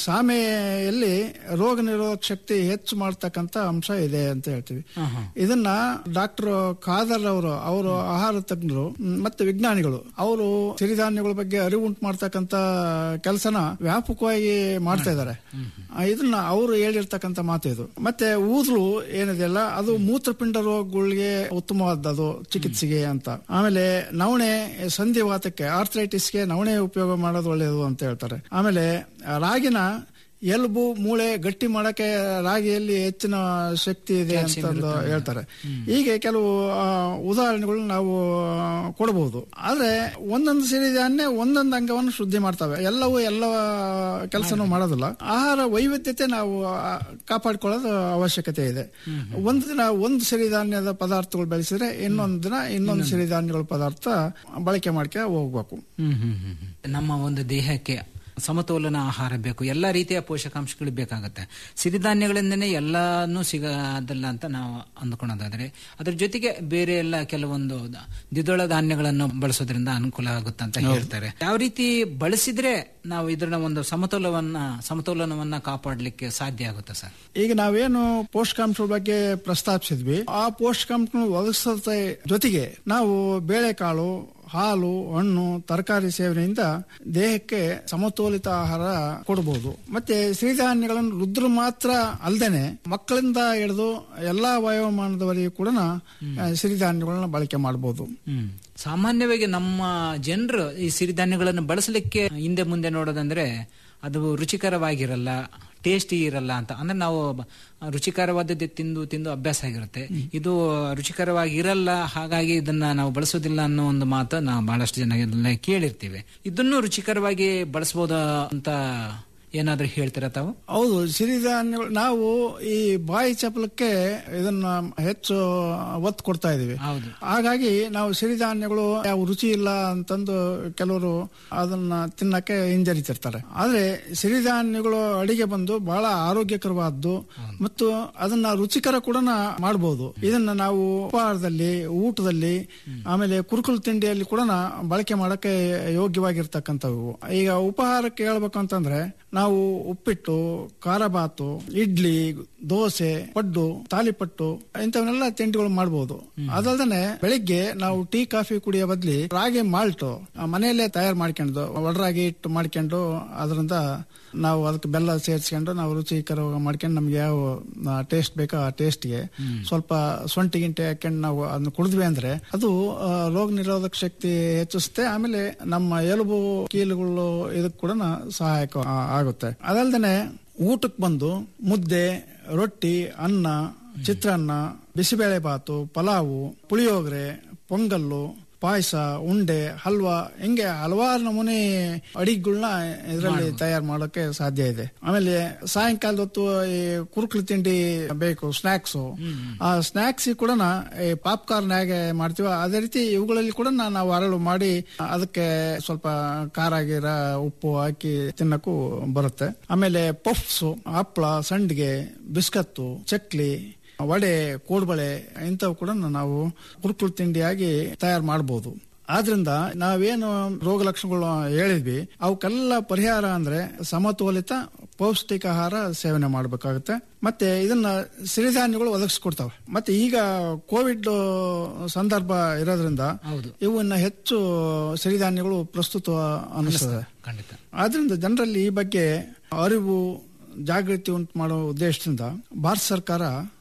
ಸಾಮೆಯಲ್ಲಿ ರೋಗ ನಿರೋಧಕ ಶಕ್ತಿ ಹೆಚ್ಚು ಮಾಡ್ತಕ್ಕಂತ ಅಂಶ ಇದೆ ಅಂತ ಹೇಳ್ತೀವಿ ಇದನ್ನ ಡಾಕ್ಟರ್ ಖಾದರ್ ಅವರು ಅವರು ಆಹಾರ ತಜ್ಞರು ಮ್, ಮತ್ತೆ ವಿಜ್ಞಾನಿಗಳು ಅವರು ಸಿರಿಧಾನ್ಯಗಳ ಬಗ್ಗೆ ಅರಿವು ಉಂಟು ಮಾಡ್ತಕ್ಕಂತ ಕೆಲಸನ ವ್ಯಾಪಕವಾಗಿ ಮಾಡ್ತಾ ಇದ್ದಾರೆ ಆ, ಇದನ್ನ ಅವರು ಹೇಳಿರ್ತಕ್ಕಂತ ಮಾತು ಇದು ಮತ್ತೆ ಊದ್ಲು ಏನಿದೆಯಲ್ಲ ಅದು ಮೂತ್ರಪಿಂಡ ರೋಗಗಳಿಗೆ ಉತ್ತಮವಾದದ್ದು ಚಿಕಿತ್ಸೆಗೆ ಅಂತ ಆಮೇಲೆ ನವಣೆ ಸಂಧಿವಾತಕ್ಕೆ ಆರ್ಥ್ರೈಟಿಸ್ಗೆ ನವಣೆ ಉಪಯೋಗ ಮಾಡೋದು ಒಳ್ಳೆಯದು ಅಂತ ಹೇಳ್ತಾರೆ ಆಮೇಲೆ ಆ, ರಾಗಿನ ಎಲುಬು ಮೂಳೆ ಗಟ್ಟಿ ಮಾಡಕ್ಕೆ ರಾಗಿಯಲ್ಲಿ ಹೆಚ್ಚಿನ ಶಕ್ತಿ ಇದೆ Calcium ಅಂತಂದು ಇರುತ್ತೆ. ಹೇಳ್ತಾರೆ ಹೀಗೆ ಕೆಲವು ಆ, ಉದಾಹರಣೆಗಳು ನಾವು ಆ, ಕೊಡಬಹುದು ಆದ್ರೆ ಒಂದೊಂದು ಸಿರಿಧಾನ್ಯ ಒಂದೊಂದು ಅಂಗವನ್ನು ಶುದ್ಧಿ ಮಾಡ್ತವೆ ಎಲ್ಲವೂ ಎಲ್ಲ ಕೆಲಸನೂ ಮಾಡೋದಿಲ್ಲ ಆಹಾರ ವೈವಿಧ್ಯತೆ ನಾವು ಆ, ಕಾಪಾಡ್ಕೊಳ್ಳೋದು ಅವಶ್ಯಕತೆ ಇದೆ ಒಂದು ದಿನ ಒಂದು ಸಿರಿಧಾನ್ಯದ ಪದಾರ್ಥಗಳು ಬೆಳೆಸಿದ್ರೆ ಇನ್ನೊಂದು ದಿನ ಇನ್ನೊಂದು ಸಿರಿಧಾನ್ಯಗಳ ಪದಾರ್ಥ ಬಳಕೆ ಮಾಡ್ಕೆ ಹೋಗ್ಬೇಕು ಹ್ಮ್ ಹ್ಮ್ ಹ್ಮ್ ಹ್ಮ್. ನಮ್ಮ ಒಂದು ದೇಹಕ್ಕೆ ಸಮತೋಲನ ಆಹಾರ ಬೇಕು ಎಲ್ಲ ರೀತಿಯ ಪೋಷಕಾಂಶಗಳು ಬೇಕಾಗುತ್ತೆ ಸಿರಿಧಾನ್ಯಗಳಿಂದನೇ ಎಲ್ಲಾನು ಸಿಗೋದಿಲ್ಲ ಅಂತ ನಾವು ಅಂದ್ಕೊಳ್ಳೋದಾದ್ರೆ ಅದ್ರ ಜೊತೆಗೆ ಬೇರೆ ಎಲ್ಲ ಕೆಲವೊಂದು ದ- ದ್ವಿದಳ ಧಾನ್ಯಗಳನ್ನು ಬಳಸೋದ್ರಿಂದ ಅನುಕೂಲ ಆಗುತ್ತೆ ಅಂತ ಹೇಳ್ತಾರೆ ಯಾವ ರೀತಿ ಬಳಸಿದ್ರೆ ನಾವು ಇದರ ಒಂದು ಸಮತೋಲವನ್ನ ಸಮತೋಲನವನ್ನ ಕಾಪಾಡಲಿಕ್ಕೆ ಸಾಧ್ಯ ಆಗುತ್ತೆ ಸರ್ ಈಗ ನಾವೇನು ಪೋಷಕಾಂಶಗಳ ಬಗ್ಗೆ ಪ್ರಸ್ತಾಪಿಸಿದ್ವಿ ಆ ಪೋಷಕಾಂಶ ಒದಗಿಸದ ಜೊತೆಗೆ ನಾವು ಬೇಳೆಕಾಳು ಹಾಲು ಹಣ್ಣು ತರಕಾರಿ ಸೇವನೆಯಿಂದ ದೇಹಕ್ಕೆ ಸಮತೋಲಿತ ಆಹಾರ ಕೊಡಬಹುದು ಮತ್ತೆ ಸಿರಿಧಾನ್ಯಗಳನ್ನು ರುದ್ರ ಮಾತ್ರ ಅಲ್ದೇನೆ ಮಕ್ಕಳಿಂದ ಹಿಡಿದು ಎಲ್ಲಾ ವಯೋಮಾನದವರೆಗೂ ಕೂಡ ಆ, ಸಿರಿಧಾನ್ಯಗಳನ್ನ ಬಳಕೆ ಮಾಡಬಹುದು ಹ್ಮ್ ಸಾಮಾನ್ಯವಾಗಿ ನಮ್ಮ ಜನರು ಈ ಸಿರಿಧಾನ್ಯಗಳನ್ನು ಬಳಸಲಿಕ್ಕೆ ಹಿಂದೆ ಮುಂದೆ ನೋಡೋದಂದ್ರೆ ಅದು ರುಚಿಕರವಾಗಿರಲ್ಲ ಟೇಸ್ಟಿ ಇರಲ್ಲ ಅಂತ ಅಂದ್ರೆ ನಾವು ಬ- ರುಚಿಕರವಾದದ್ದು ತಿಂದು ತಿಂದು ಅಭ್ಯಾಸ ಆಗಿರುತ್ತೆ ಇದು ರುಚಿಕರವಾಗಿ ಇರಲ್ಲ ಹಾಗಾಗಿ ಇದನ್ನ ನಾವು ಬಳಸೋದಿಲ್ಲ ಅನ್ನೋ ಒಂದು ಮಾತು ನಾವು ಬಹಳಷ್ಟು ಜನ ಕೇಳಿರ್ತೀವಿ ಇದನ್ನು ರುಚಿಕರವಾಗಿ ಬಳಸಬಹುದ ಅಂತ ಏನಾದ್ರೂ ಹೇಳ್ತೀರಾ ತಾವು ಹೌದು ಸಿರಿಧಾನ್ಯಗಳು ನಾವು ಈ ಬಾಯಿ ಚಪಲಕ್ಕೆ ಇದನ್ನ ಹೆಚ್ಚು ಒತ್ತು ಕೊಡ್ತಾ ಇದೀವಿ ಹೌದು ಹಾಗಾಗಿ ನಾವು ಸಿರಿಧಾನ್ಯಗಳು ಯಾವ ರುಚಿ ಇಲ್ಲ ಅಂತಂದು ಕೆಲವರು ಅದನ್ನ ತಿನ್ನಕ್ಕೆ ಹಿಂಜರಿತಿರ್ತಾರೆ ಆದ್ರೆ ಸಿರಿಧಾನ್ಯಗಳು ಅಡಿಗೆ ಬಂದು ಬಹಳ ಆರೋಗ್ಯಕರವಾದ್ದು ಮತ್ತು ಅದನ್ನ ರುಚಿಕರ ಕೂಡ ಮಾಡಬಹುದು ಇದನ್ನ ನಾವು ಉಪಹಾರದಲ್ಲಿ ಊಟದಲ್ಲಿ ಆಮೇಲೆ ಕುರುಕುಲು ತಿಂಡಿಯಲ್ಲಿ ಕೂಡ ಬಳಕೆ ಮಾಡಕ್ಕೆ ಯೋಗ್ಯವಾಗಿರ್ತಕ್ಕಂಥವು ಈಗ ಉಪಹಾರಕ್ಕೆ ಹೇಳ್ಬೇಕು ಅಂತಂದ್ರೆ ನಾವು ಉಪ್ಪಿಟ್ಟು ಖಾರಬಾತು ಇಡ್ಲಿ ದೋಸೆ ಪಡ್ಡು ತಾಲಿಪಟ್ಟು ಇಂಥವನ್ನೆಲ್ಲ ತಿಂಡಿಗಳು ಮಾಡಬಹುದು ಅದಲ್ದೇ ಬೆಳಿಗ್ಗೆ ನಾವು ಟೀ ಕಾಫಿ ಕುಡಿಯೋ ಬದ್ಲಿ ರಾಗಿ ಮಾಲ್ಟ್ ಮನೆಯಲ್ಲೇ ತಯಾರು ಮಾಡ್ಕೊಂಡು ಒಡರಾಗಿ ಇಟ್ಟು ಮಾಡ್ಕೊಂಡು ಅದರಿಂದ ನಾವು ಅದಕ್ಕೆ ಬೆಲ್ಲ ಸೇರಿಸ್ಕೊಂಡು ನಾವು ರುಚಿಕರ ಮಾಡ್ಕೊಂಡು ನಮ್ಗೆ ಯಾವ ಟೇಸ್ಟ್ ಬೇಕೋ ಆ ಟೇಸ್ಟ್ಗೆ ಸ್ವಲ್ಪ ಸೊಂಟಿ ಗಿಂಟೆ ಹಾಕೊಂಡು ನಾವು ಅದನ್ನ ಕುಡಿದ್ವಿ ಅಂದ್ರೆ ಅದು ಆ, ರೋಗ ನಿರೋಧಕ ಶಕ್ತಿ ಹೆಚ್ಚಿಸುತ್ತೆ ಆಮೇಲೆ ನಮ್ಮ ಎಲುಬು ಕೀಲುಗಳು ಇದಕ್ಕೆ ಕೂಡ ಸಹಾಯಕ ಆ, ಆಗುತ್ತೆ ಅದಲ್ದೇನೆ ಊಟಕ್ಕೆ ಬಂದು ಮುದ್ದೆ ರೊಟ್ಟಿ ಅನ್ನ ಚಿತ್ರಾನ್ನ ಬಿಸಿಬೇಳೆ ಬಾತು ಪಲಾವು ಪುಳಿಯೋಗರೆ ಪೊಂಗಲ್ಲು ಪಾಯಸ ಉಂಡೆ ಹಲ್ವಾ ಹಿಂಗೆ ಹಲವಾರು ನಮೂನೆ ಅಡಿಗೆಗಳನ್ನ ಇದರಲ್ಲಿ ತಯಾರು ಮಾಡೋಕೆ ಸಾಧ್ಯ ಇದೆ ಆಮೇಲೆ ಸಾಯಂಕಾಲದ ಹೊತ್ತು ಈ ಕುರುಕಲು ತಿಂಡಿ ಬೇಕು ಸ್ನಾಕ್ಸ್ ಆ ಸ್ನಾಕ್ಸ್ ಕೂಡ ಈ ಪಾಪ್ಕಾರ್ನ್ ಹೇಗೆ ಮಾಡ್ತೀವೋ ಅದೇ ರೀತಿ ಇವುಗಳಲ್ಲಿ ಕೂಡ ನಾವು ಅರಳು ಮಾಡಿ ಅದಕ್ಕೆ ಸ್ವಲ್ಪ ಖಾರ ಆಗಿರ ಉಪ್ಪು ಹಾಕಿ ತಿನ್ನಕ್ಕೂ ಬರುತ್ತೆ ಆಮೇಲೆ ಪಫ್ಸ್ ಹಪ್ಪಳ ಸಂಡಿಗೆ ಬಿಸ್ಕತ್ತು ಚಕ್ಲಿ ವಡೆ ಕೋಡ್ಬಳೆ ಇಂಥವು ಕೂಡ ನಾವು ಕುರುಕುಲು ತಿಂಡಿಯಾಗಿ ತಯಾರು ಮಾಡಬಹುದು ಆದ್ರಿಂದ ನಾವೇನು ರೋಗ ಲಕ್ಷಣಗಳು ಹೇಳಿದ್ವಿ ಅವಕ್ಕೆಲ್ಲ ಪರಿಹಾರ ಅಂದ್ರೆ ಸಮತೋಲಿತ ಪೌಷ್ಟಿಕ ಆಹಾರ ಸೇವನೆ ಮಾಡಬೇಕಾಗುತ್ತೆ ಮತ್ತೆ ಇದನ್ನ ಸಿರಿಧಾನ್ಯಗಳು ಒದಗಿಸ್ಕೊಡ್ತಾವೆ ಮತ್ತೆ ಈಗ ಕೋವಿಡ್ ಸಂದರ್ಭ ಇರೋದ್ರಿಂದ ಹೌದು ಇವನ್ನ ಹೆಚ್ಚು ಸಿರಿಧಾನ್ಯಗಳು ಪ್ರಸ್ತುತ ಅನಿಸ್ತದೆ ಖಂಡಿತ ಆದ್ರಿಂದ ಜನರಲ್ಲಿ ಈ ಬಗ್ಗೆ ಅರಿವು ಜಾಗೃತಿ ಉಂಟು ಮಾಡೋ ಉದ್ದೇಶದಿಂದ ಭಾರತ ಸರ್ಕಾರ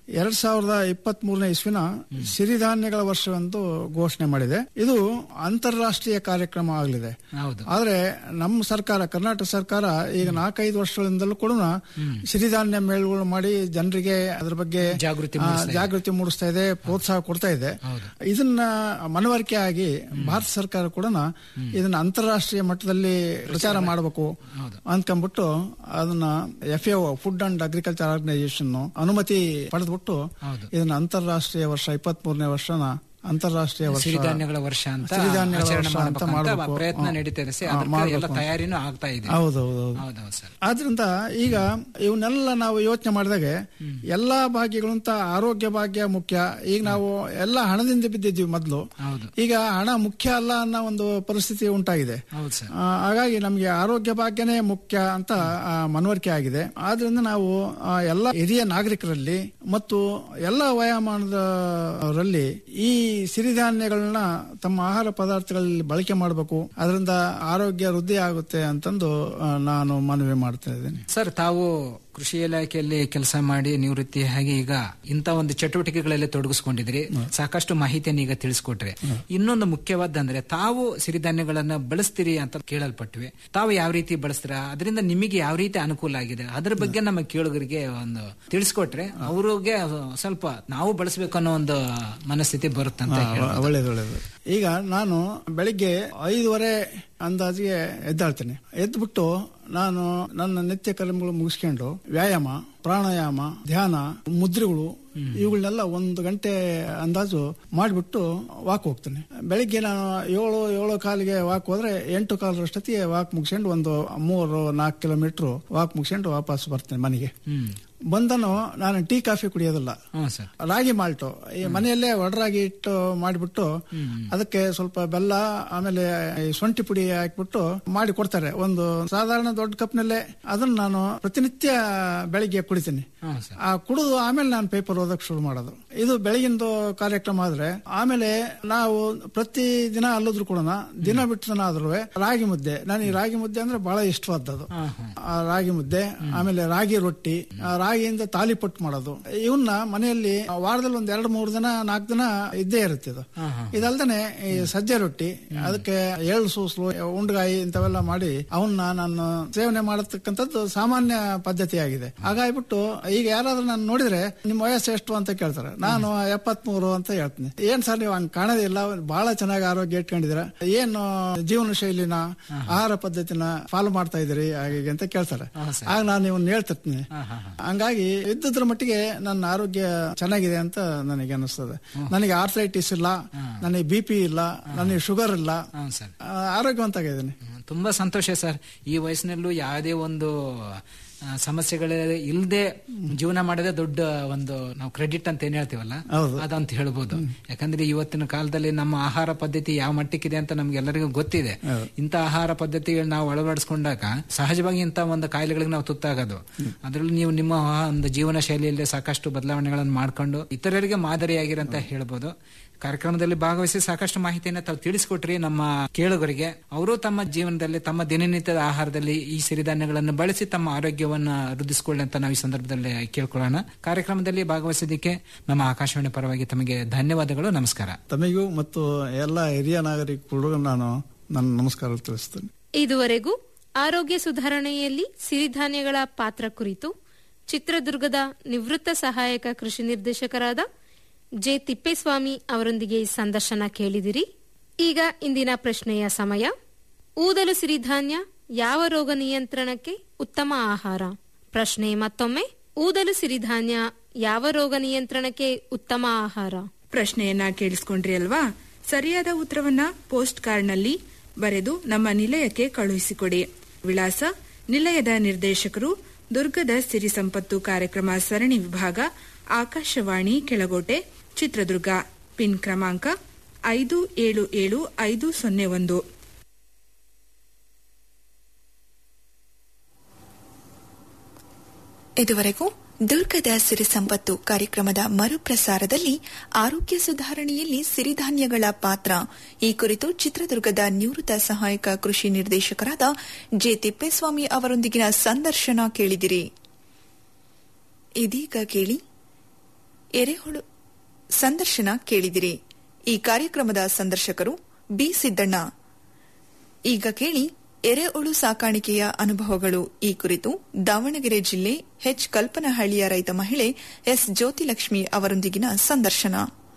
ಎರಡ್ ಸಾವಿರದ ಇಪ್ಪತ್ತ್ ಮೂರನೇ ಇಸ್ವಿನ ಸಿರಿಧಾನ್ಯಗಳ ವರ್ಷವೆಂದು ಘೋಷಣೆ ಮಾಡಿದೆ ಇದು ಅಂತಾರಾಷ್ಟ್ರೀಯ ಕಾರ್ಯಕ್ರಮ ಆಗಲಿದೆ ಹೌದು ಆದ್ರೆ ನಮ್ಮ ಸರ್ಕಾರ ಕರ್ನಾಟಕ ಸರ್ಕಾರ ಈಗ ನಾಲ್ಕೈದು ವರ್ಷಗಳಿಂದಲೂ ಕೂಡ ಸಿರಿಧಾನ್ಯ ಮೇಳಗಳು ಮಾಡಿ ಜನರಿಗೆ ಅದ್ರ ಬಗ್ಗೆ ಜಾಗೃತಿ ಆ, ಮೂಡಿಸ್ತಾ ಇದೆ. ಜಾಗೃತಿ ಮೂಡಿಸ್ತಾ ಇದೆ ಪ್ರೋತ್ಸಾಹ ಕೊಡ್ತಾ ಇದೆ ಹೌದು. ಇದನ್ನ ಮನವರಿಕೆ ಆಗಿ ಭಾರತ ಸರ್ಕಾರ ಕೂಡ ಇದನ್ನ ಅಂತಾರಾಷ್ಟ್ರೀಯ ಮಟ್ಟದಲ್ಲಿ ಪ್ರಚಾರ ಮಾಡಬೇಕು ಅಂದ್ಕೊಂಡ್ಬಿಟ್ಟು ಅದನ್ನ F A food and agriculture organisation ಅನುಮತಿ ಪಡೆದ್ಬಿಟ್ಟು ಹೌದು. ಇದನ್ನ ಅಂತಾರಾಷ್ಟ್ರೀಯ ವರ್ಷ ಇಪ್ಪತ್ತ್ ಮೂರನೇ ವರ್ಷನ ಅಂತಾರಾಷ್ಟ್ರೀಯ ವರ್ಷ ಸಿರಿಧಾನ್ಯಗಳ ವರ್ಷ ಅಂತ ಸಿರಿಧಾನ್ಯಗಳ ಆಚರಣೆ ವರ್ಷ ಅಂತ ಮಾಡ್ಬೇಕಂತ ಮಾಡ್ಬೇಕು. ಪ್ರಯತ್ನ ಹಾ. ನಡೀತಾ ಇದೆ ಸರ್. ಹಾ, ಅದಕ್ಕೆ ಮಾಡ್ಬೇಕು ಎಲ್ಲ ಅಂತ. ತಯಾರಿನೂ ಆಗ್ತಾ ಇದೆ ಹೌದೌದು ಹೌದೌದು ಸರ್ ಆದ್ರಿಂದ ಈಗ ಇವನ್ನೆಲ್ಲ ನಾವು ಯೋಚನೆ ಮಾಡಿದಾಗ ಎಲ್ಲಾ ಭಾಗ್ಯಗಳು ಅಂತ ಆರೋಗ್ಯ ಭಾಗ್ಯ ಮುಖ್ಯ ಈಗ ನಾವು ಎಲ್ಲ ಹಣದಿಂದ ಬಿದ್ದಿದ್ವಿ ಮೊದಲು ಹೌದು ಈಗ ಹಣ ಮುಖ್ಯ ಅಲ್ಲ ಅನ್ನೋ ಒಂದು ಪರಿಸ್ಥಿತಿ ಉಂಟಾಗಿದೆ ಹೌದು ಸರ್ ಆ, ಹಾಗಾಗಿ ನಮಗೆ ಆರೋಗ್ಯ ಭಾಗ್ಯನೇ ಮುಖ್ಯ ಅಂತ ಆ, ಮನವರಿಕೆ ಆಗಿದೆ ಆದ್ರಿಂದ ನಾವು ಆ, ಎಲ್ಲ ಹಿರಿಯ ನಾಗರಿಕರಲ್ಲಿ ಮತ್ತು ಎಲ್ಲ ವಯೋಮಾನದವರಲ್ಲಿ ಈ ಸಿರಿಧಾನ್ಯಗಳನ್ನ ತಮ್ಮ ಆಹಾರ ಪದಾರ್ಥಗಳಲ್ಲಿ ಬಳಕೆ ಮಾಡಬೇಕು ಅದರಿಂದ ಆರೋಗ್ಯ ವೃದ್ಧಿ ಆಗುತ್ತೆ ಅಂತಂದು ಆ, ನಾನು ಮನವಿ ಮಾಡ್ತಾ ಇದ್ದೇನೆ ಸರ್ ತಾವು ಕೃಷಿ ಇಲಾಖೆಯಲ್ಲಿ ಕೆಲಸ ಮಾಡಿ ನಿವೃತ್ತಿಯಾಗಿ ಈಗ ಇಂಥ ಒಂದು ಚಟುವಟಿಕೆಗಳಲ್ಲಿ ತೊಡಗಿಸ್ಕೊಂಡಿದ್ರಿ ಸಾಕಷ್ಟು ಮಾಹಿತಿಯನ್ನು ಈಗ ತಿಳಿಸ್ಕೊಟ್ರಿ ಇನ್ನೊಂದು ಮುಖ್ಯವಾದಂದ್ರೆ ತಾವು ಸಿರಿಧಾನ್ಯಗಳನ್ನ ಬಳಸ್ತೀರಿ ಅಂತ ಕೇಳಲ್ಪಟ್ವಿ ತಾವು ಯಾವ ರೀತಿ ಬಳಸ್ತೀರಾ ಅದರಿಂದ ನಿಮಗೆ ಯಾವ ರೀತಿ ಅನುಕೂಲ ಆಗಿದೆ ಅದ್ರ ಬಗ್ಗೆ ನಮ್ಮ ಕೇಳುಗರಿಗೆ ಒಂದು ತಿಳಿಸ್ಕೊಟ್ರೆ ಅವ್ರಿಗೆ ಸ್ವಲ್ಪ ನಾವು ಬಳಸಬೇಕು ಅನ್ನೋ ಒಂದು ಮನಸ್ಥಿತಿ ಬರುತ್ತಂತ ಹಾ, ಹೇಳ್ಬೋದು. ಒಳ್ಳೇದು ಒಳ್ಳೇದು ಈಗ ನಾನು ಬೆಳಿಗ್ಗೆ ಐದುವರೆ ಅಂದಾಜಿಗೆ ಎದ್ದಾಳ್ತೇನೆ ಎದ್ಬಿಟ್ಟು ನಾನು ನನ್ನ ನಿತ್ಯ ಕರ್ಮಗಳು ಮುಗಿಸ್ಕೊಂಡು ವ್ಯಾಯಾಮ ಪ್ರಾಣಾಯಾಮ ಧ್ಯಾನ ಮುದ್ರೆಗಳು ಇವುಗಳನ್ನೆಲ್ಲ ಒಂದು ಗಂಟೆ ಅಂದಾಜು ಮಾಡಿಬಿಟ್ಟು ವಾಕ್ ಹೋಗ್ತೇನೆ ಬೆಳಿಗ್ಗೆ ನಾನು ಏಳು ಏಳು ಕಾಲಿಗೆ ವಾಕ್ ಹೋದ್ರೆ ಎಂಟು ಕಾಲರಷ್ಟೊತ್ತಿಗೆ ವಾಕ್ ಮುಗಿಸ್ಕೊಂಡು ಒಂದು ಮೂರು ನಾಲ್ಕು ಕಿಲೋಮೀಟರ್ ವಾಕ್ ಮುಗಿಸ್ಕೊಂಡು ವಾಪಸ್ ಬರ್ತೇನೆ ಮನೆಗೆ ಹ್ಮ್ ಬಂದನು ನಾನು ಟೀ ಕಾಫಿ ಕುಡಿಯೋದಿಲ್ಲ ಹ್ಮ್ ಸರ್ ರಾಗಿ ಮಾಲ್ಟು ಈ ಮನೆಯಲ್ಲೇ ಒಡರಾಗಿ ಇಟ್ಟು ಮಾಡಿಬಿಟ್ಟು ಅದಕ್ಕೆ ಸ್ವಲ್ಪ ಬೆಲ್ಲ ಆಮೇಲೆ ಈ ಶುಂಠಿ ಪುಡಿ ಹಾಕ್ಬಿಟ್ಟು ಮಾಡಿ ಕೊಡ್ತಾರೆ ಒಂದು ಸಾಧಾರಣ ದೊಡ್ಡ ಕಪ್ನಲ್ಲೇ ಅದನ್ನ ನಾನು ಪ್ರತಿನಿತ್ಯ ಬೆಳಿಗ್ಗೆ ಕುಡಿತೀನಿ ಹ್ಮ್ ಸರ್ ಆ ಕುಡಿದು ಆಮೇಲೆ ನಾನು ಪೇಪರ್ ಓದಕ್ ಶುರು ಮಾಡೋದು ಇದು ಬೆಳಗಿಂದು ಕಾರ್ಯಕ್ರಮ ಆದ್ರೆ ಆಮೇಲೆ ನಾವು ಪ್ರತಿ ದಿನ ಅಲ್ಲದ್ರು ಕೂಡ ದಿನ ಬಿಟ್ಟು ದಿನ ಆದ್ರೂ ರಾಗಿ ಮುದ್ದೆ ನಾನು ಈ ರಾಗಿ ಮುದ್ದೆ ಅಂದ್ರೆ ಬಹಳ ಇಷ್ಟವಾದದ್ದು ಆ ರಾಗಿ ಮುದ್ದೆ ಆಮೇಲೆ ರಾಗಿ ರೊಟ್ಟಿ ಆ ರಾಗಿಯಿಂದ ತಾಲಿಪಟ್ಟು ಮಾಡೋದು ಇವನ್ನ ಮನೆಯಲ್ಲಿ ವಾರದಲ್ಲಿ ಒಂದ್ ಎರಡು ಮೂರು ದಿನ ನಾಲ್ಕು ದಿನ ಇದ್ದೇ ಇರುತ್ತೆ ಇದು ಇದಲ್ದೇನೆ ಈ ಸಜ್ಜೆ ರೊಟ್ಟಿ ಅದಕ್ಕೆ ಎಳ್ಳು ಸೂಸ್ಲು ಉಂಡ್ಗಾಯಿ ಇಂಥವೆಲ್ಲ ಮಾಡಿ ಅವನ್ನ ನಾನು ಸೇವನೆ ಮಾಡತಕ್ಕಂಥದ್ದು ಸಾಮಾನ್ಯ ಪದ್ಧತಿ ಆಗಿದೆ ಹಾಗಾಗ್ಬಿಟ್ಟು ಈಗ ಯಾರಾದ್ರೂ ನಾನು ನೋಡಿದ್ರೆ ನಿಮ್ಮ ವಯಸ್ಸು ಎಷ್ಟು ಅಂತ ಕೇಳ್ತಾರೆ ನಾನು ಎಪ್ಪತ್ಮೂರು ಅಂತ ಹೇಳ್ತೀನಿ ಏನ್ ಸರ್ ನೀವು ಹಂಗ್ ಕಾಣೋದೇ ಇಲ್ಲ ಬಹಳ ಚೆನ್ನಾಗಿ ಆರೋಗ್ಯ ಇಟ್ಕೊಂಡಿದ್ದೀರಾ ಏನು ಜೀವನ ಶೈಲಿನ ಆಹಾರ ಪದ್ಧತಿನ ಫಾಲೋ ಮಾಡ್ತಾ ಇದೀರಿ ಹಾಗೆ ಹೀಗೆ ಅಂತ ಕೇಳ್ತಾರೆ ಆಗ ನಾನು ಇವನ್ ಹೇಳ್ತಿರ್ತೀನಿ ಹಂಗಾಗಿ ಇದ್ದದ್ರ ಮಟ್ಟಿಗೆ ನನ್ನ ಆರೋಗ್ಯ ಚೆನ್ನಾಗಿದೆ ಅಂತ ನನಗೆ ಅನಿಸ್ತದೆ ನನಗೆ ಆರ್ಥರೈಟಿಸ್ ಇಲ್ಲ ನನಗೆ ಬಿ ಪಿ ಇಲ್ಲ ನನಗೆ ಶುಗರ್ ಇಲ್ಲ ಹೌದು ಸರ್ ಆ, ಆರೋಗ್ಯವಂತಾಗಿದ್ದೀನಿ ತುಂಬಾ ಸಂತೋಷ ಸರ್ ಈ ವಯಸ್ಸಿನಲ್ಲೂ ಯಾವುದೇ ಒಂದು ಆ, ಸಮಸ್ಯೆಗಳು ಇಲ್ಲದೆ ಜೀವನ ಮಾಡೋದೇ ದೊಡ್ಡ ಒಂದು ನಾವು ಕ್ರೆಡಿಟ್ ಅಂತ ಏನ್ ಹೇಳ್ತೀವಲ್ಲ ಹೌದು. ಅದಂತ ಹೇಳ್ಬೋದು ಯಾಕಂದ್ರೆ ಇವತ್ತಿನ ಕಾಲದಲ್ಲಿ ನಮ್ಮ ಆಹಾರ ಪದ್ಧತಿ ಯಾವ ಮಟ್ಟಕ್ಕಿದೆ ಅಂತ ನಮ್ಗೆಲ್ಲರಿಗೂ ಗೊತ್ತಿದೆ ಇಂಥ ಆಹಾರ ಪದ್ಧತಿಗಳು ನಾವು ಅಳವಡಿಸ್ಕೊಂಡಾಗ ಸಹಜವಾಗಿ ಇಂಥ ಒಂದು ಕಾಯಿಲೆಗಳಿಗೆ ನಾವು ತುತ್ತಾಗೋದು ಅದರಲ್ಲಿ ನೀವು ನಿಮ್ಮ ಒಂದು ಜೀವನ ಶೈಲಿಯಲ್ಲಿ ಸಾಕಷ್ಟು ಬದಲಾವಣೆಗಳನ್ನು ಮಾಡ್ಕೊಂಡು ಇತರರಿಗೆ ಮಾದರಿಯಾಗಿರಂತ ಹೇಳ್ಬೋದು ಕಾರ್ಯಕ್ರಮದಲ್ಲಿ ಭಾಗವಹಿಸಿ ಸಾಕಷ್ಟು ಮಾಹಿತಿಯನ್ನ ತಾವು ತಿಳಿಸಿಕೊಟ್ರಿ ನಮ್ಮ ಕೇಳುಗರಿಗೆ ಅವರು ತಮ್ಮ ಜೀವನದಲ್ಲಿ ತಮ್ಮ ದಿನನಿತ್ಯದ ಆಹಾರದಲ್ಲಿ ಈ ಸಿರಿಧಾನ್ಯಗಳನ್ನು ಬಳಸಿ ತಮ್ಮ ಆರೋಗ್ಯವನ್ನ ವೃದ್ಧಿಸಿಕೊಳ್ಳಿ ಅಂತ ನಾವು ಈ ಸಂದರ್ಭದಲ್ಲಿ ಕೇಳ್ಕೊಳ್ಳೋಣ ಕಾರ್ಯಕ್ರಮದಲ್ಲಿ ಭಾಗವಹಿಸಿದ್ದಕ್ಕೆ ನಮ್ಮ ಆಕಾಶವಾಣಿ ಪರವಾಗಿ ತಮಗೆ ಧನ್ಯವಾದಗಳು ನಮಸ್ಕಾರ ತಮಗೂ ಮತ್ತು ಎಲ್ಲ ಹಿರಿಯ ನಾಗರಿಕರು ನಾನು ನನ್ನ ನಮಸ್ಕಾರ ತಿಳಿಸ್ತೇನೆ ಇದುವರೆಗೂ ಆರೋಗ್ಯ ಸುಧಾರಣೆಯಲ್ಲಿ ಸಿರಿಧಾನ್ಯಗಳ ಪಾತ್ರ ಕುರಿತು ಚಿತ್ರದುರ್ಗದ ನಿವೃತ್ತ ಸಹಾಯಕ ಕೃಷಿ ನಿರ್ದೇಶಕರಾದ ಜೆ ತಿಪ್ಪೇಸ್ವಾಮಿ ಅವರೊಂದಿಗೆ ಸಂದರ್ಶನ ಕೇಳಿದಿರಿ ಈಗ ಇಂದಿನ ಪ್ರಶ್ನೆಯ ಸಮಯ ಊದಲು ಸಿರಿಧಾನ್ಯ ಯಾವ ರೋಗ ನಿಯಂತ್ರಣಕ್ಕೆ ಉತ್ತಮ ಆಹಾರ ಪ್ರಶ್ನೆ ಮತ್ತೊಮ್ಮೆ ಊದಲು ಸಿರಿಧಾನ್ಯ ಯಾವ ರೋಗ ನಿಯಂತ್ರಣಕ್ಕೆ ಉತ್ತಮ ಆಹಾರ ಪ್ರಶ್ನೆಯನ್ನ ಕೇಳಿಸ್ಕೊಂಡ್ರಿ ಅಲ್ವಾ ಸರಿಯಾದ ಉತ್ತರವನ್ನ ಪೋಸ್ಟ್ ಕಾರ್ಡ್ನಲ್ಲಿ ಬರೆದು ನಮ್ಮ ನಿಲಯಕ್ಕೆ ಕಳುಹಿಸಿಕೊಡಿ ವಿಳಾಸ ನಿಲಯದ ನಿರ್ದೇಶಕರು ದುರ್ಗದ ಸಿರಿ ಸಂಪತ್ತು ಕಾರ್ಯಕ್ರಮ ಸರಣಿ ವಿಭಾಗ ಆಕಾಶವಾಣಿ ಕೆಳಗೋಟೆ ಚಿತ್ರದುರ್ಗ ಪಿನ್ ಕ್ರಮಾಂಕ ಐದು ಏಳು ಏಳು ಐದು ಸೊನ್ನೆ ಒಂದು ಇದುವರೆಗೂ ದುರ್ಗದ ಸಿರಿ ಸಂಪತ್ತು ಕಾರ್ಯಕ್ರಮದ ಮರುಪ್ರಸಾರದಲ್ಲಿ ಆರೋಗ್ಯ ಸುಧಾರಣೆಯಲ್ಲಿ ಸಿರಿಧಾನ್ಯಗಳ ಪಾತ್ರ ಈ ಕುರಿತು ಚಿತ್ರದುರ್ಗದ ನಿವೃತ್ತ ಸಹಾಯಕ ಕೃಷಿ ನಿರ್ದೇಶಕರಾದ ಜೆ ತಿಪ್ಪೇಸ್ವಾಮಿ ಅವರೊಂದಿಗಿನ ಸಂದರ್ಶನ ಕೇಳಿದಿರಿ ಇದೀಗ ಕೇಳಿ ಎರೆಹುಳು ಸಂದರ್ಶನ ಕೇಳಿದಿರಿ ಈ ಕಾರ್ಯಕ್ರಮದ ಸಂದರ್ಶಕರು ಬಿ ಸಿದ್ದಣ್ಣ ಈಗ ಕೇಳಿ ಎರೆಹುಳು ಸಾಕಾಣಿಕೆಯ ಅನುಭವಗಳು ಈ ಕುರಿತು ದಾವಣಗೆರೆ ಜಿಲ್ಲೆ ಹೆಚ್ ಕಲ್ಪನಹಳ್ಳಿಯ ರೈತ ಮಹಿಳೆ ಎಸ್ ಜ್ಯೋತಿಲಕ್ಷ್ಮಿ ಅವರೊಂದಿಗಿನ ಸಂದರ್ಶನ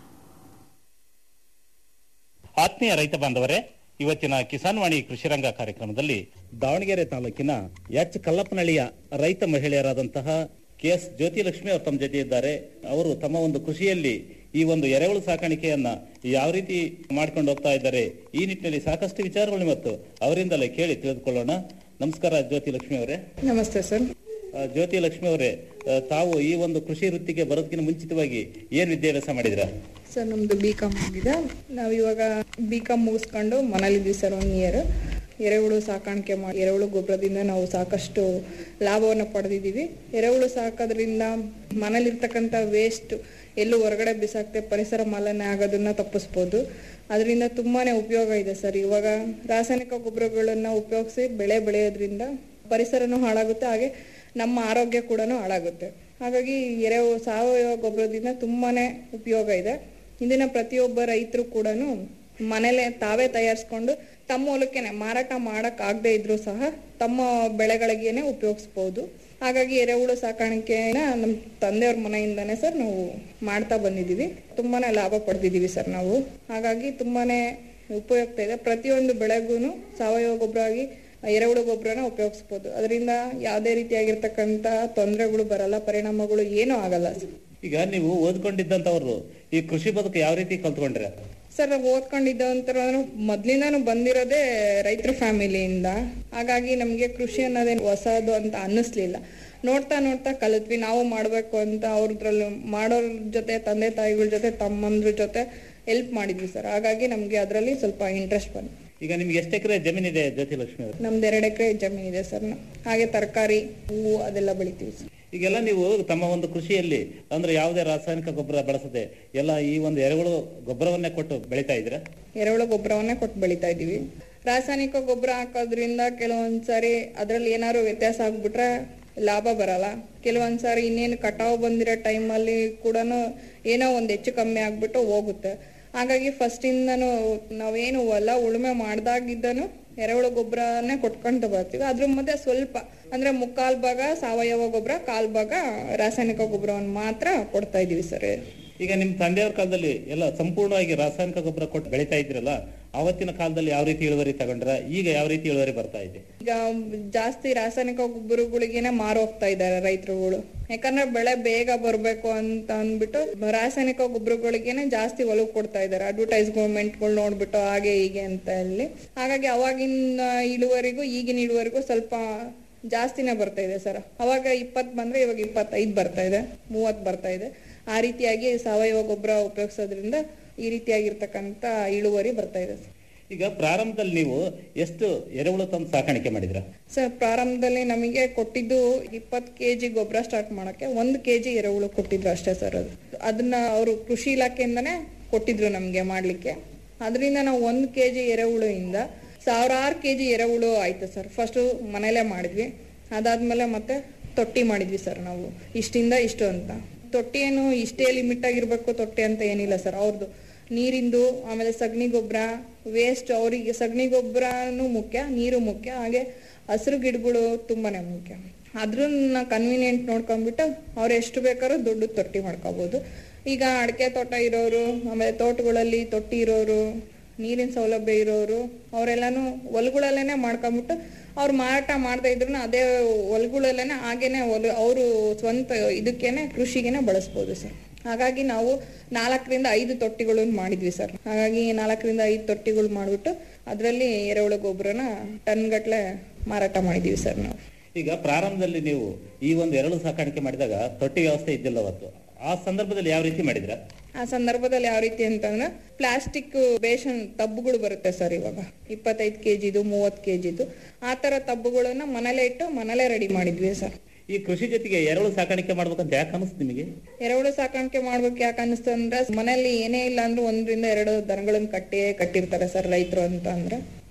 ಆತ್ಮೀಯ ರೈತ ಬಾಂಧವರೇ ಇವತ್ತಿನ ಕಿಸಾನ್ ವಾಣಿ ಕೃಷಿ ರಂಗ ಕಾರ್ಯಕ್ರಮದಲ್ಲಿ ದಾವಣಗೆರೆ ತಾಲೂಕಿನ ಎಚ್ ಕಲ್ಲಪ್ಪನಹಳ್ಳಿಯ ರೈತ ಮಹಿಳೆಯರಾದಂತಹ ಕೆ ಎಸ್ ಜ್ಯೋತಿಲಕ್ಷ್ಮಿ ಅವರು ತಮ್ಮ ಜೊತೆ ಇದ್ದಾರೆ ಅವರು ತಮ್ಮ ಒಂದು ಕೃಷಿಯಲ್ಲಿ ಈ ಒಂದು ಎರೆಹುಳು ಸಾಕಾಣಿಕೆಯನ್ನ ಯಾವ ರೀತಿ ಮಾಡ್ಕೊಂಡು ಹೋಗ್ತಾ ಇದ್ದಾರೆ ಈ ನಿಟ್ಟಿನಲ್ಲಿ ಸಾಕಷ್ಟು ವಿಚಾರಗಳು ಮತ್ತು ಅವರಿಂದಲೇ ಕೇಳಿ ತಿಳಿದುಕೊಳ್ಳೋಣ ನಮಸ್ಕಾರ ಜ್ಯೋತಿ ಲಕ್ಷ್ಮಿ ಅವರೇ ನಮಸ್ತೆ ಸರ್ ಆ, ಜ್ಯೋತಿ ಲಕ್ಷ್ಮಿ ಅವರೇ ಆ, ತಾವು ಈ ಒಂದು ಕೃಷಿ ವೃತ್ತಿಗೆ ಬರೋದಕ್ಕಿಂತ ಮುಂಚಿತವಾಗಿ ಏನ್ ವಿದ್ಯಾಭ್ಯಾಸ ಮಾಡಿದ್ರ ಸರ್ ನಮ್ದು ಬಿ ಕಾಮ್ ಆಗಿದೆ ನಾವು ಇವಾಗ ಬಿ ಕಾಮ್ ಮುಗಿಸ್ಕೊಂಡು ಮನೇಲಿದ್ವಿ ಸರ್ ಒನ್ ಇಯರ್ ಎರೆಹುಳು ಸಾಕಾಣಿಕೆ ಮಾಡಿ ಎರೆಹುಳು ಗೊಬ್ಬರದಿಂದ ನಾವು ಸಾಕಷ್ಟು ಲಾಭವನ್ನು ಪಡೆದಿದ್ದೀವಿ ಎರೆಹುಳು ಸಾಕೋದ್ರಿಂದ ಮನೇಲಿರ್ತಕ್ಕಂಥ ವೇಸ್ಟ್ ಎಲ್ಲೂ ಹೊರಗಡೆ ಬಿಸಾಕ್ತೆ ಪರಿಸರ ಮಾಲಿನ್ಯ ಆಗೋದನ್ನ ತಪ್ಪಿಸ್ಬೋದು ಅದರಿಂದ ತುಂಬಾನೇ ಉಪಯೋಗ ಇದೆ ಸರ್ ಇವಾಗ ರಾಸಾಯನಿಕ ಗೊಬ್ಬರಗಳನ್ನ ಉಪಯೋಗಿಸಿ ಬೆಳೆ ಬೆಳೆಯೋದ್ರಿಂದ ಪರಿಸರನೂ ಹಾಳಾಗುತ್ತೆ ಹಾಗೆ ನಮ್ಮ ಆರೋಗ್ಯ ಕೂಡ ಹಾಳಾಗುತ್ತೆ ಹಾಗಾಗಿ ಎರೆ ಸಾವಯವ ಗೊಬ್ಬರದಿಂದ ತುಂಬಾನೇ ಉಪಯೋಗ ಇದೆ ಇಂದಿನ ಪ್ರತಿಯೊಬ್ಬ ರೈತರು ಕೂಡ ಮನೇಲೆ ತಾವೇ ತಯಾರಿಸ್ಕೊಂಡು ತಮ್ಮ ಮೂಲಕೇನೆ ಮಾರಾಟ ಮಾಡಕ್ ಆಗದೆ ಇದ್ರು ಸಹ ತಮ್ಮ ಬೆಳೆಗಳಿಗೇನೆ ಉಪಯೋಗಿಸ್ಬೋದು ಹಾಗಾಗಿ ಎರೆಹುಳು ಸಾಕಾಣಿಕೆನ ನಮ್ಮ ತಂದೆಯವ್ರ ಮನೆಯಿಂದಾನೇ ಸರ್ ನಾವು ಮಾಡ್ತಾ ಬಂದಿದ್ದೀವಿ ತುಂಬಾನೇ ಲಾಭ ಪಡೆದಿದ್ದೀವಿ ಸರ್ ನಾವು ಹಾಗಾಗಿ ತುಂಬಾನೇ ಉಪಯುಕ್ತ ಇದೆ ಪ್ರತಿಯೊಂದು ಬೆಳೆಗೂ ಸಾವಯವ ಗೊಬ್ಬರ ಆಗಿ ಎರೆಹುಳು ಗೊಬ್ಬರನ ಉಪಯೋಗಿಸ್ಬೋದು ಅದರಿಂದ ಯಾವುದೇ ರೀತಿಯಾಗಿರ್ತಕ್ಕಂಥ ತೊಂದರೆಗಳು ಬರಲ್ಲ ಪರಿಣಾಮಗಳು ಏನೂ ಆಗಲ್ಲ ಸರ್ ಈಗ ನೀವು ಓದ್ಕೊಂಡಿದ್ದಂತವ್ರು ಈ ಕೃಷಿ ಬದುಕು ಯಾವ ರೀತಿ ಕಲ್ತ್ಕೊಂಡ್ರೆ ಸರ್ ನಾವು ಓದ್ಕೊಂಡಿದ್ದಂತರ ಮೊದ್ಲಿಂದಾನು ಬಂದಿರೋದೇ ರೈತರ ಫ್ಯಾಮಿಲಿಯಿಂದ ಹಾಗಾಗಿ ನಮ್ಗೆ ಕೃಷಿ ಅನ್ನೋದೇನು ಹೊಸದು ಅಂತ ಅನ್ನಿಸ್ಲಿಲ್ಲ ನೋಡ್ತಾ ನೋಡ್ತಾ ಕಲಿತ್ವಿ ನಾವು ಮಾಡ್ಬೇಕು ಅಂತ ಅವ್ರದ್ರಲ್ಲಿ ಮಾಡೋರ್ ಜೊತೆ ತಂದೆ ತಾಯಿಗಳ ಜೊತೆ ತಮ್ಮಂದ್ರ ಜೊತೆ ಹೆಲ್ಪ್ ಮಾಡಿದ್ವಿ ಸರ್ ಹಾಗಾಗಿ ನಮ್ಗೆ ಅದರಲ್ಲಿ ಸ್ವಲ್ಪ ಇಂಟ್ರೆಸ್ಟ್ ಬಂತು ಈಗ ನಿಮ್ಗೆ ಎಷ್ಟು ಎಕರೆ ಜಮೀನಿದೆ ಜ್ಯೋತಿ ಲಕ್ಷ್ಮಿ ಅವರು ನಮ್ದು ಎರಡು ಎಕರೆ ಜಮೀನ್ ಇದೆ ಸರ್ ಹಾಗೆ ತರಕಾರಿ ಹೂವು ಅದೆಲ್ಲ ಬೆಳಿತೀವಿ ಸರ್ ಈಗೆಲ್ಲ ನೀವು ತಮ್ಮ ಒಂದು ಕೃಷಿಯಲ್ಲಿ ಅಂದ್ರೆ ಯಾವುದೇ ರಾಸಾಯನಿಕ ಗೊಬ್ಬರ ಬಳಸದೆ ಎಲ್ಲ ಈ ಒಂದು ಎರೆಹುಳು ಗೊಬ್ಬರವನ್ನೇ ಕೊಟ್ಟು ಬೆಳಿತಾ ಇದ್ರ ಎರೆಹುಳು ಗೊಬ್ಬರವನ್ನೇ ಕೊಟ್ಟು ಬೆಳಿತಾ ಇದೀವಿ ರಾಸಾಯನಿಕ ಗೊಬ್ಬರ ಹಾಕೋದ್ರಿಂದ ಕೆಲವೊಂದ್ಸಾರಿ ಅದ್ರಲ್ಲಿ ಏನಾದ್ರು ವ್ಯತ್ಯಾಸ ಆಗ್ಬಿಟ್ರೆ ಲಾಭ ಬರಲ್ಲ ಕೆಲವೊಂದ್ಸಾರಿ ಇನ್ನೇನು ಕಟಾವು ಬಂದಿರೋ ಟೈಮಲ್ಲಿ ಕೂಡ ಏನೋ ಒಂದ್ ಹೆಚ್ಚು ಕಮ್ಮಿ ಆಗ್ಬಿಟ್ಟು ಹೋಗುತ್ತೆ ಹಾಗಾಗಿ ಫಸ್ಟ್ ಇಂದನು ನಾವೇನು ಹೊಲ ಉಳುಮೆ ಮಾಡ್ದಾಗಿದ್ದನು ಎರೆಹುಳು ಗೊಬ್ಬರನೇ ಕೊಟ್ಕೊಂತ ಬರ್ತೀವಿ ಅದ್ರ ಮಧ್ಯೆ ಸ್ವಲ್ಪ ಅಂದ್ರೆ ಮುಕ್ಕಾಲ್ ಭಾಗ ಸಾವಯವ ಗೊಬ್ಬರ ಕಾಲ್ ಭಾಗ ರಾಸಾಯನಿಕ ಗೊಬ್ಬರವನ್ನು ಮಾತ್ರ ಕೊಡ್ತಾ ಇದೀವಿ ಸರ್ ಈಗ ನಿಮ್ ತಂದೆಯವ್ರ ಕಾಲದಲ್ಲಿ ಎಲ್ಲ ಸಂಪೂರ್ಣವಾಗಿ ರಾಸಾಯನಿಕ ಗೊಬ್ಬರ ಕೊಟ್ಟು ಬೆಳಿತಾ ಇದ್ರಲ್ಲ ಅವತ್ತಿನ ಕಾಲದಲ್ಲಿ ಯಾವ ರೀತಿ ಇಳುವರಿ ತಗೊಂಡ್ರ ಈಗ ಯಾವ ರೀತಿ ಇಳುವರಿ ಬರ್ತಾ ಇದೆ ಈಗ ಜಾಸ್ತಿ ರಾಸಾಯನಿಕ ಗೊಬ್ಬರಗಳಿಗೇನೆ ಮಾರು ಹೋಗ್ತಾ ಇದ್ದಾರೆ ರೈತರುಗಳು ಯಾಕಂದ್ರೆ ಬೆಳೆ ಬೇಗ ಬರ್ಬೇಕು ಅಂತ ಅಂದ್ಬಿಟ್ಟು ರಾಸಾಯನಿಕ ಗೊಬ್ಬರಗಳಿಗೇನೆ ಜಾಸ್ತಿ ಒಲವು ಕೊಡ್ತಾ ಇದ್ದಾರೆ ಅಡ್ವರ್ಟೈಸ್ಮೆಂಟ್ಗಳು ನೋಡ್ಬಿಟ್ಟು ಹಾಗೆ ಹೀಗೆ ಅಂತ ಹೇಳಿ ಹಾಗಾಗಿ ಅವಾಗಿನ ಇಳುವರಿಗೂ ಈಗಿನ ಇಳುವರಿಗೂ ಸ್ವಲ್ಪ ಜಾಸ್ತಿನೇ ಬರ್ತಾ ಇದೆ ಸರ್ ಅವಾಗ ಇಪ್ಪತ್ ಬಂದ್ರೆ ಇವಾಗ ಇಪ್ಪತ್ತೈದು ಬರ್ತಾ ಇದೆ ಮೂವತ್ ಬರ್ತಾ ಇದೆ ಆ ರೀತಿಯಾಗಿ ಸಾವಯವ ಗೊಬ್ಬರ ಉಪಯೋಗಿಸೋದ್ರಿಂದ ಈ ರೀತಿಯಾಗಿರ್ತಕ್ಕಂಥ ಇಳುವರಿ ಬರ್ತಾ ಇದೆ ಸರ್ ಈಗ ಪ್ರಾರಂಭದಲ್ಲಿ ನೀವು ಎಷ್ಟು ಎರೆಹುಳು ತಂದು ಸಾಕಾಣಿಕೆ ಮಾಡಿದ್ರ ಸರ್ ಪ್ರಾರಂಭದಲ್ಲಿ ನಮಗೆ ಕೊಟ್ಟಿದ್ದು ಇಪ್ಪತ್ತು ಕೆಜಿ ಗೊಬ್ಬರ ಸ್ಟಾರ್ಟ್ ಮಾಡಕ್ಕೆ ಒಂದು ಕೆಜಿ ಎರೆಹುಳು ಕೊಟ್ಟಿದ್ರು ಅಷ್ಟೇ ಸರ್ ಅದು ಅದನ್ನ ಅವರು ಕೃಷಿ ಇಲಾಖೆಯಿಂದನೇ ಕೊಟ್ಟಿದ್ರು ನಮ್ಗೆ ಮಾಡ್ಲಿಕ್ಕೆ ಅದರಿಂದ ನಾವು ಒಂದು ಕೆಜಿ ಎರೆಹುಳುಯಿಂದ ಸಾವಿರಾರು ಕೆಜಿ ಎರೆಹುಳು ಆಯ್ತು ಸರ್ ಫಸ್ಟ್ ಮನೇಲೆ ಮಾಡಿದ್ವಿ ಅದಾದ್ಮೇಲೆ ಮತ್ತೆ ತೊಟ್ಟಿ ಮಾಡಿದ್ವಿ ಸರ್ ನಾವು ಇಷ್ಟಿಂದ ಇಷ್ಟು ಅಂತ ತೊಟ್ಟಿ ಏನು ಇಷ್ಟೇ ಲಿಮಿಟ್ ಆಗಿರ್ಬೇಕು ತೊಟ್ಟಿ ಅಂತ ಏನಿಲ್ಲ ಸರ್ ಅವ್ರದ್ದು ನೀರಿಂದು ಆಮೇಲೆ ಸಗಣಿ ಗೊಬ್ಬರ ವೇಸ್ಟ್ ಅವರಿಗೆ ಸಗಣಿ ಗೊಬ್ಬರನು ಮುಖ್ಯ ನೀರು ಮುಖ್ಯ ಹಾಗೆ ಹಸಿರು ಗಿಡಗಳು ತುಂಬಾನೇ ಮುಖ್ಯ ಅದ್ರನ್ನ ಕನ್ವೀನಿಯಂಟ್ ನೋಡ್ಕೊಂಡ್ಬಿಟ್ಟು ಅವ್ರು ಎಷ್ಟು ಬೇಕಾದ್ರೂ ದೊಡ್ಡ ತೊಟ್ಟಿ ಮಾಡ್ಕೋಬಹುದು ಈಗ ಅಡಿಕೆ ತೋಟ ಇರೋರು ಆಮೇಲೆ ತೋಟಗಳಲ್ಲಿ ತೊಟ್ಟಿ ಇರೋರು ನೀರಿನ ಸೌಲಭ್ಯ ಇರೋರು ಅವರೆಲ್ಲಾನು ಹೊಲಗಳಲ್ಲೇನೆ ಮಾಡ್ಕೊಂಡ್ಬಿಟ್ಟು ಅವ್ರು ಮಾರಾಟ ಮಾಡ್ತಾ ಇದ್ರು ಅದೇ ಹೊಲಗಳಲ್ಲೇನೆ ಹಾಗೇನೆ ಹೊಲ ಅವರು ಸ್ವಂತ ಇದಕ್ಕೇನೆ ಕೃಷಿಗೆನೆ ಬಳಸ್ಬೋದು ಸರ್ ಹಾಗಾಗಿ ನಾವು ನಾಲ್ಕರಿಂದ ಐದು ತೊಟ್ಟಿಗಳನ್ನು ಮಾಡಿದ್ವಿ ಸರ್ ಹಾಗಾಗಿ ನಾಲ್ಕರಿಂದ ಐದು ತೊಟ್ಟಿಗಳು ಮಾಡ್ಬಿಟ್ಟು ಅದರಲ್ಲಿ ಎರೆಹುಳು ಗೊಬ್ಬರನ ಟನ್ ಗಟ್ಲೆ ಮಾರಾಟ ಮಾಡಿದೀವಿ ಸರ್ ನಾವು ಈಗ ಪ್ರಾರಂಭದಲ್ಲಿ ನೀವು ಈ ಒಂದು ಎರೆಹುಳು ಸಾಕಾಣಿಕೆ ಮಾಡಿದಾಗ ತೊಟ್ಟಿ ವ್ಯವಸ್ಥೆ ಇದ್ದಿಲ್ಲ ಅವತ್ತು ಆ ಸಂದರ್ಭದಲ್ಲಿ ಯಾವ ರೀತಿ ಮಾಡಿದ್ರ ಆ ಸಂದರ್ಭದಲ್ಲಿ ಯಾವ ರೀತಿ ಅಂತಂದ್ರೆ ಪ್ಲಾಸ್ಟಿಕ್ ಬೇಷನ್ ತಬ್ಬುಗಳು ಬರುತ್ತೆ ಸರ್ ಇವಾಗ ಇಪ್ಪತ್ತೈದು ಕೆಜಿದು ಮೂವತ್ ಕೆಜಿದು ಆ ತರ ತಬ್ಬುಗಳನ್ನ ಮನೇಲೆ ಇಟ್ಟು ಮನೇಲೆ ರೆಡಿ ಮಾಡಿದ್ವಿ ಸರ್ ಈ ಕೃಷಿ ಜೊತೆಗೆ ಎರೆಹುಳು ಸಾಕಾಣಿಕೆ ಮಾಡ್ಬೇಕಂತ ಯಾಕೆ ಅನಿಸ್ತು ನಿಮಗೆ ಎರೆಹುಳು ಸಾಕಾಣಿಕೆ ಮಾಡ್ಬೇಕು ಯಾಕೆ ಅನಿಸ್ತು ಅಂದ್ರೆ ಮನೇಲಿ ಏನೇ ಇಲ್ಲ ಅಂದ್ರೆ ಒಂದರಿಂದ ಎರಡು ದನಗಳನ್ನ ಕಟ್ಟಿ ಕಟ್ಟಿರ್ತಾರೆ ಸರ್ ರೈತರು ಅಂತ ಅಂದ್ರೆ